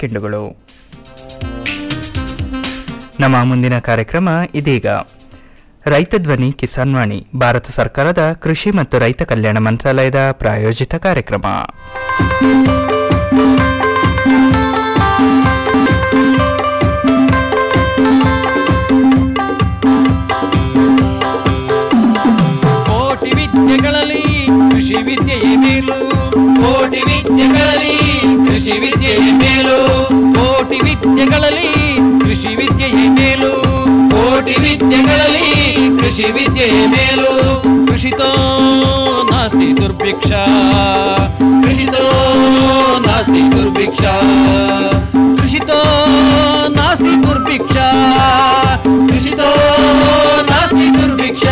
ಸೆಕೆಂಡುಗಳು ನಮ್ಮ ಮುಂದಿನ ಕಾರ್ಯಕ್ರಮ ಇದೀಗ ರೈತ ಧ್ವನಿ ಕಿಸಾನ್ ವಾಣಿ ಭಾರತ ಸರ್ಕಾರದ ಕೃಷಿ ಮತ್ತು ರೈತ ಕಲ್ಯಾಣ ಮಂತ್ರಾಲಯದ ಪ್ರಾಯೋಜಿತ ಕಾರ್ಯಕ್ರಮ ಕೋಟಿ ವಿದ್ಯೆಗಳಲ್ಲಿ ಕೃಷಿ ವಿದ್ಯೆಯೇ ಮೇಲು ಕೋಟಿ ವಿದ್ಯೆಗಳಲ್ಲಿ ಕೃಷಿ ವಿದ್ಯೆಯೇ ಮೇಲು ಕೋಟಿ ವಿದ್ಯೆಗಳಲ್ಲಿ ಕೃಷಿ ವಿದ್ಯೆಯೇ ಮೇಲು ಕೋಟಿ ವಿದ್ಯೆಗಳಲ್ಲಿ ಕೃಷಿ ವಿದ್ಯೆಯೇ ಮೇಲು ಕೃಷಿತೋ ನಾಸ್ತಿ ದುರ್ಭಿಕ್ಷ ಕೃಷಿತೋ ನಾಸ್ತಿ ದುರ್ಭಿಕ್ಷ ಕೃಷಿತೋ ನಾಸ್ತಿ ದುರ್ಭಿಕ್ಷ ಕೃಷಿತೋ ನಾಸ್ತಿ ದುರ್ಭಿಕ್ಷ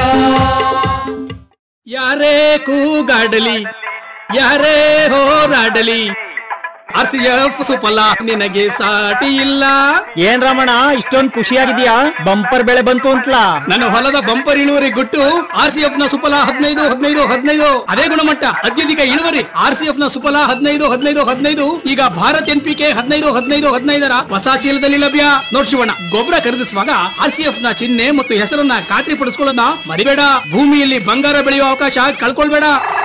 ಯಾರೇ ಕೂಗಾಡಲಿ ಯಾರೇ ಹೋರಾಡಲಿ ಆರ್ ಸಿ ಎಫ್ ಸುಫಲ ನಿನಗೆ ಸಾಟಿ ಇಲ್ಲ ಏನ್ ರಮಣ ಇಷ್ಟೊಂದ್ ಖುಷಿಯಾಗಿದ್ಯಾ ಬಂಪರ್ ಬೆಳೆ ಬಂತು ಅಂತ್ಲಾ ನನ್ನ ಹೊಲದ ಬಂಪರ್ ಇಳುವರಿ ಗುಟ್ಟು ಆರ್ ಸಿ ಎಫ್ ನ ಸುಫಲ ಹದಿನೈದು ಹದಿನೈದು ಹದಿನೈದು ಅದೇ ಗುಣಮಟ್ಟ ಅತ್ಯಧಿಕ ಇಳುವರಿ ಆರ್ ಸಿ ಎಫ್ ನ ಸುಫಲ ಹದಿನೈದು ಹದಿನೈದು ಹದಿನೈದು ಈಗ ಭಾರತ್ ಎನ್ ಪಿ ಕೆ ಹದಿನೈದು ಹದಿನೈದು ಹದಿನೈದರ ಹೊಸ ಚೀಲದಲ್ಲಿ ಲಭ್ಯ ನೋಡ್ ಶಿವಣ್ಣ ಗೊಬ್ಬರ ಖರೀದಿಸುವಾಗ ಆರ್ ಸಿ ಎಫ್ ನ ಚಿಹ್ನೆ ಮತ್ತು ಹೆಸರನ್ನ ಖಾತ್ರಿ ಪಡಿಸ್ಕೊಳ್ಳೋದನ್ನ ಮರಿಬೇಡ ಭೂಮಿಯಲ್ಲಿ ಬಂಗಾರ ಬೆಳೆಯುವ ಅವಕಾಶ ಕಳ್ಕೊಳ್ಬೇಡ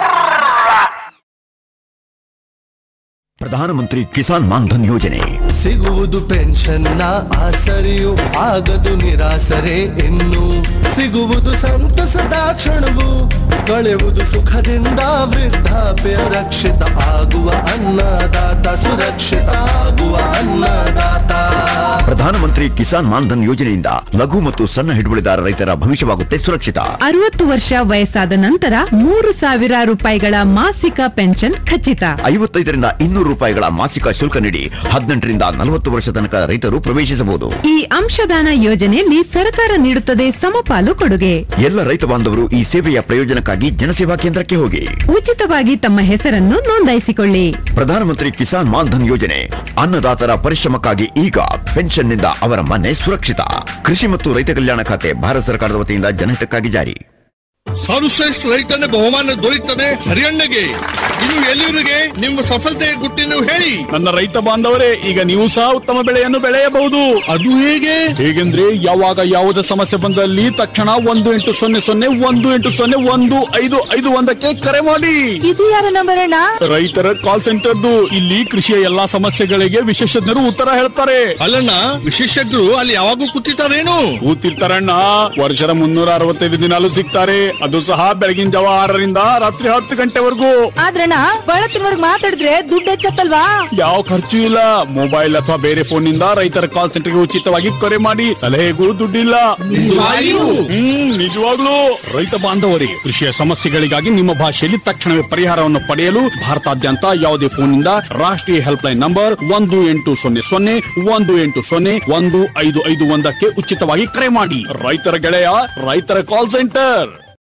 ಪ್ರಧಾನಮಂತ್ರಿ ಕಿಸಾನ್ ಮಾನ್ಧನ್ ಯೋಜನೆ ಸಿಗುವುದು ಪೆನ್ಷನ್ನ ಆಸರೆಯು ಆಗದು ನಿರಾಸರೆ ಇನ್ನು ಸಿಗುವುದು ಸಂತಸದ ಕ್ಷಣವು ಕಳೆಯುವುದು ಸುಖದಿಂದ ವೃದ್ಧಾಪ್ಯ ರಕ್ಷಿತ ಆಗುವ ಅನ್ನದಾತ ಸುರಕ್ಷಿತ ಆಗುವ ಅನ್ನದಾತ ಪ್ರಧಾನಮಂತ್ರಿ ಕಿಸಾನ್ ಮಾನ್ಧನ್ ಯೋಜನೆಯಿಂದ ಲಘು ಮತ್ತು ಸಣ್ಣ ಹಿಡುವಳಿದಾರ ರೈತರ ಭವಿಷ್ಯವಾಗುತ್ತೆ ಸುರಕ್ಷಿತ ಅರವತ್ತು ವರ್ಷ ವಯಸ್ಸಾದ ನಂತರ ಮೂರು ಸಾವಿರ ರೂಪಾಯಿಗಳ ಮಾಸಿಕ ಪೆನ್ಷನ್ ಖಚಿತ ಐವತ್ತೈದರಿಂದ ಇನ್ನೂರು ರೂಪಾಯಿಗಳ ಮಾಸಿಕ ಶುಲ್ಕ ನೀಡಿ ಹದಿನೆಂಟರಿಂದ ನಲವತ್ತು ವರ್ಷ ತನಕ ರೈತರು ಪ್ರವೇಶಿಸಬಹುದು ಈ ಅಂಶದಾನ ಯೋಜನೆಯಲ್ಲಿ ಸರ್ಕಾರ ನೀಡುತ್ತದೆ ಸಮಪಾಲು ಕೊಡುಗೆ ಎಲ್ಲ ರೈತ ಬಾಂಧವರು ಈ ಸೇವೆಯ ಪ್ರಯೋಜನಕ್ಕಾಗಿ ಜನಸೇವಾ ಕೇಂದ್ರಕ್ಕೆ ಹೋಗಿ ಉಚಿತವಾಗಿ ತಮ್ಮ ಹೆಸರನ್ನು ನೋಂದಾಯಿಸಿಕೊಳ್ಳಿ ಪ್ರಧಾನಮಂತ್ರಿ ಕಿಸಾನ್ ಮಾನ್ಧನ್ ಯೋಜನೆ ಅನ್ನದಾತರ ಪರಿಶ್ರಮಕ್ಕಾಗಿ ಈಗ ಪೆನ್ಷನ್ನಿಂದ ಅವರ ಮನೆ ಸುರಕ್ಷಿತ ಕೃಷಿ ಮತ್ತು ರೈತ ಕಲ್ಯಾಣ ಖಾತೆ ಭಾರತ ಸರ್ಕಾರದ ವತಿಯಿಂದ ಜನಹಿತಕ್ಕಾಗಿ ಜಾರಿ ಸರ್ವಶ್ರೇಷ್ಠ ರೈತನ ಬಹುಮಾನ ದೊರೆಯುತ್ತದೆ ಹರಿಯಣ್ಣಗೆ ಇದು ಎಲ್ಲಿವರಿಗೆ ನಿಮ್ಮ ಸಫಲತೆಯ ಗುಟ್ಟಿನ ಹೇಳಿ ನನ್ನ ರೈತ ಬಾಂಧವರೇ ಈಗ ನೀವು ಸಹ ಉತ್ತಮ ಬೆಳೆಯನ್ನು ಬೆಳೆಯಬಹುದು ಅದು ಹೇಗೆ ಹೇಗೆಂದ್ರೆ ಯಾವಾಗ ಯಾವುದೇ ಸಮಸ್ಯೆ ಬಂದಲ್ಲಿ ತಕ್ಷಣ ಒಂದು ಎಂಟು ಸೊನ್ನೆ ಸೊನ್ನೆ ಒಂದು ಎಂಟು ಸೊನ್ನೆ ಒಂದು ಐದು ಐದು ಒಂದಕ್ಕೆ ಕರೆ ಮಾಡಿ ಇದು ಯಾರ ನಂಬರ್ ಅಣ್ಣ ರೈತರ ಕಾಲ್ ಸೆಂಟರ್ದು ಇಲ್ಲಿ ಕೃಷಿಯ ಎಲ್ಲಾ ಸಮಸ್ಯೆಗಳಿಗೆ ವಿಶೇಷಜ್ಞರು ಉತ್ತರ ಹೇಳ್ತಾರೆ ಅಲ್ಲಣ್ಣ ವಿಶೇಷಜ್ಞರು ಅಲ್ಲಿ ಯಾವಾಗೂ ಕೂತಿರ್ತಾರೇನು ಕೂತಿರ್ತಾರಣ್ಣ ವರ್ಷದ ಮುನ್ನೂರ ಅರವತ್ತೈದು ದಿನಾಲು ಸಿಗ್ತಾರೆ ಅದು ಸಹ ಬೆಳಗಿನ ಜಾವ ಆರರಿಂದ ರಾತ್ರಿ ಹತ್ತು ಗಂಟೆವರೆಗೂ ಆದ್ರಣ್ಣ ಬಳತ್ತಿನವರ್ಗ್ ಮಾತಾಡಿದ್ರೆ ದುಡ್ಡು ಹೆಚ್ಚತ್ತಲ್ವಾ ಯಾವ ಖರ್ಚು ಇಲ್ಲ ಮೊಬೈಲ್ ಅಥವಾ ಬೇರೆ ಫೋನ್ ನಿಂದ ರೈತರ ಕಾಲ್ ಸೆಂಟರ್ಗೆ ಉಚಿತವಾಗಿ ಕರೆ ಮಾಡಿ ಸಲಹೆಗೂ ದುಡ್ಡಿಲ್ಲ ನಿಜವಾಗಿಯೂ? ಹ್ಮ್ ನಿಜವಾಗ್ಲೂ ರೈತ ಬಾಂಧವರೇ ಕೃಷಿಯ ಸಮಸ್ಯೆಗಳಿಗಾಗಿ ನಿಮ್ಮ ಭಾಷೆಯಲ್ಲಿ ತಕ್ಷಣವೇ ಪರಿಹಾರವನ್ನು ಪಡೆಯಲು ಭಾರತಾದ್ಯಂತ ಯಾವುದೇ ಫೋನ್ ನಿಂದ ರಾಷ್ಟ್ರೀಯ ಹೆಲ್ಪ್ ಲೈನ್ ನಂಬರ್ ಒಂದು ಎಂಟು ಸೊನ್ನೆ ಸೊನ್ನೆ ಒಂದು ಎಂಟು ಸೊನ್ನೆ ಒಂದು ಐದು ಐದು ಒಂದಕ್ಕೆ ಉಚಿತವಾಗಿ ಕರೆ ಮಾಡಿ ರೈತರ ಗೆಳೆಯ ರೈತರ ಕಾಲ್ ಸೆಂಟರ್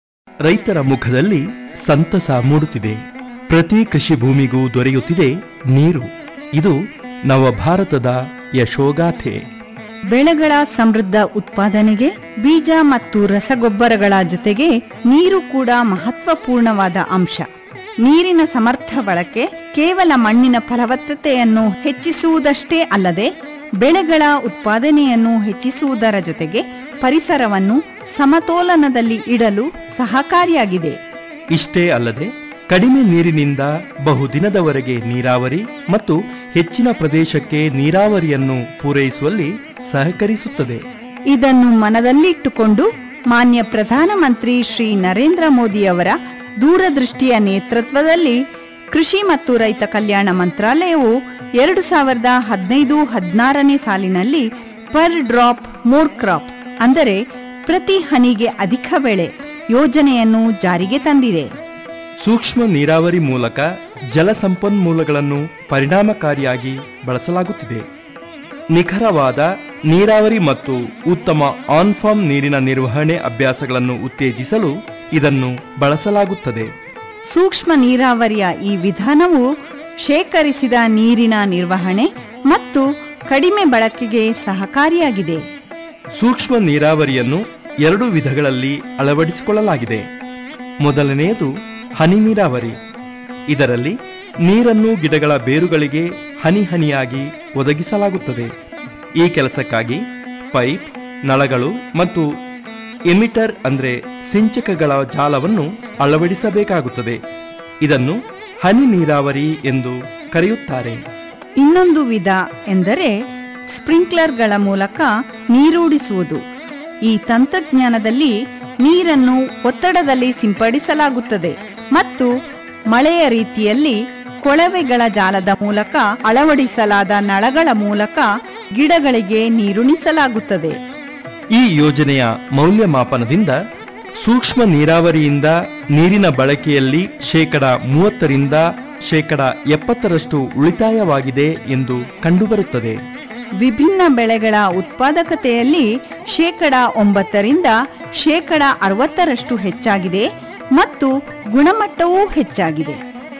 ರೈತರ ಮುಖದಲ್ಲಿ ಸಂತಸ ಮೂಡುತ್ತಿದೆ ಪ್ರತಿ ಕೃಷಿ ಭೂಮಿಗೂ ದೊರೆಯುತ್ತಿದೆ ನೀರು ಇದು ನವ ಭಾರತದ ಯಶೋಗಾಥೆ ಬೆಳೆಗಳ ಸಮೃದ್ಧ ಉತ್ಪಾದನೆಗೆ ಬೀಜ ಮತ್ತು ರಸಗೊಬ್ಬರಗಳ ಜೊತೆಗೆ ನೀರು ಕೂಡ ಮಹತ್ವಪೂರ್ಣವಾದ ಅಂಶ ನೀರಿನ ಸಮರ್ಥ ಬಳಕೆ ಕೇವಲ ಮಣ್ಣಿನ ಫಲವತ್ತತೆಯನ್ನು ಹೆಚ್ಚಿಸುವುದಷ್ಟೇ ಅಲ್ಲದೆ ಬೆಳೆಗಳ ಉತ್ಪಾದನೆಯನ್ನು ಹೆಚ್ಚಿಸುವುದರ ಜೊತೆಗೆ ಪರಿಸರವನ್ನು ಸಮತೋಲನದಲ್ಲಿ ಇಡಲು ಸಹಕಾರಿಯಾಗಿದೆ ಇಷ್ಟೇ ಅಲ್ಲದೆ ಕಡಿಮೆ ನೀರಿನಿಂದ ಬಹುದಿನದವರೆಗೆ ನೀರಾವರಿ ಮತ್ತು ಹೆಚ್ಚಿನ ಪ್ರದೇಶಕ್ಕೆ ನೀರಾವರಿಯನ್ನು ಪೂರೈಸುವಲ್ಲಿ ಸಹಕರಿಸುತ್ತದೆ ಇದನ್ನು ಮನದಲ್ಲಿಟ್ಟುಕೊಂಡು ಮಾನ್ಯ ಪ್ರಧಾನಮಂತ್ರಿ ಶ್ರೀ ನರೇಂದ್ರ ಮೋದಿಯವರ ದೂರದೃಷ್ಟಿಯ ನೇತೃತ್ವದಲ್ಲಿ ಕೃಷಿ ಮತ್ತು ರೈತ ಕಲ್ಯಾಣ ಮಂತ್ರಾಲಯವು ಎರಡು ಸಾವಿರದ ಹದಿನೈದು ಹದಿನಾರನೇ ಸಾಲಿನಲ್ಲಿ ಪರ್ ಡ್ರಾಪ್ ಮೋರ್ ಕ್ರಾಪ್ ಅಂದರೆ ಪ್ರತಿ ಹನಿಗೆ ಅಧಿಕ ಬೆಳೆ ಯೋಜನೆಯನ್ನು ಜಾರಿಗೆ ತಂದಿದೆ ಸೂಕ್ಷ್ಮ ನೀರಾವರಿ ಮೂಲಕ ಜಲ ಸಂಪನ್ಮೂಲಗಳನ್ನು ಪರಿಣಾಮಕಾರಿಯಾಗಿ ಬಳಸಲಾಗುತ್ತಿದೆ ನಿಖರವಾದ ನೀರಾವರಿ ಮತ್ತು ಉತ್ತಮ ಆನ್ಫಾರ್ಮ್ ನೀರಿನ ನಿರ್ವಹಣೆ ಅಭ್ಯಾಸಗಳನ್ನು ಉತ್ತೇಜಿಸಲು ಇದನ್ನು ಬಳಸಲಾಗುತ್ತದೆ ಸೂಕ್ಷ್ಮ ನೀರಾವರಿಯ ಈ ವಿಧಾನವು ಶೇಖರಿಸಿದ ನೀರಿನ ನಿರ್ವಹಣೆ ಮತ್ತು ಕಡಿಮೆ ಬಳಕೆಗೆ ಸಹಕಾರಿಯಾಗಿದೆ ಸೂಕ್ಷ್ಮ ನೀರಾವರಿಯನ್ನು ಎರಡು ವಿಧಗಳಲ್ಲಿ ಅಳವಡಿಸಿಕೊಳ್ಳಲಾಗಿದೆ ಮೊದಲನೆಯದು ಹನಿ ನೀರಾವರಿ ಇದರಲ್ಲಿ ನೀರನ್ನು ಗಿಡಗಳ ಬೇರುಗಳಿಗೆ ಹನಿ ಹನಿಯಾಗಿ ಒದಗಿಸಲಾಗುತ್ತದೆ ಈ ಕೆಲಸಕ್ಕಾಗಿ ಪೈಪ್ ನಳಗಳು ಮತ್ತು ಎಮಿಟರ್ ಅಂದ್ರೆ ಸಿಂಚಕಗಳ ಜಾಲವನ್ನು ಅಳವಡಿಸಬೇಕಾಗುತ್ತದೆ ಇದನ್ನು ಹನಿ ನೀರಾವರಿ ಎಂದು ಕರೆಯುತ್ತಾರೆ ಇನ್ನೊಂದು ವಿಧ ಎಂದರೆ ಸ್ಪ್ರಿಂಕ್ಲರ್ಗಳ ಮೂಲಕ ನೀರೂಡಿಸುವುದು ಈ ತಂತ್ರಜ್ಞಾನದಲ್ಲಿ ನೀರನ್ನು ಒತ್ತಡದಲ್ಲಿ ಸಿಂಪಡಿಸಲಾಗುತ್ತದೆ ಮತ್ತು ಮಳೆಯ ರೀತಿಯಲ್ಲಿ ಕೊಳವೆಗಳ ಜಾಲದ ಮೂಲಕ ಅಳವಡಿಸಲಾದ ನಳಗಳ ಮೂಲಕ ಗಿಡಗಳಿಗೆ ನೀರುಣಿಸಲಾಗುತ್ತದೆ ಈ ಯೋಜನೆಯ ಮೌಲ್ಯಮಾಪನದಿಂದ ಸೂಕ್ಷ್ಮ ನೀರಾವರಿಯಿಂದ ನೀರಿನ ಬಳಕೆಯಲ್ಲಿ ಶೇಕಡ ಮೂವತ್ತರಿಂದ ಶೇಕಡ ಎಪ್ಪತ್ತರಷ್ಟು ಉಳಿತಾಯವಾಗಿದೆ ಎಂದು ಕಂಡುಬರುತ್ತದೆ ವಿಭಿನ್ನ ಬೆಳೆಗಳ ಉತ್ಪಾದಕತೆಯಲ್ಲಿ ಶೇಕಡ ಒಂಬತ್ತರಿಂದ ಶೇಕಡ ಅರವತ್ತರಷ್ಟು ಹೆಚ್ಚಾಗಿದೆ ಮತ್ತು ಗುಣಮಟ್ಟವೂ ಹೆಚ್ಚಾಗಿದೆ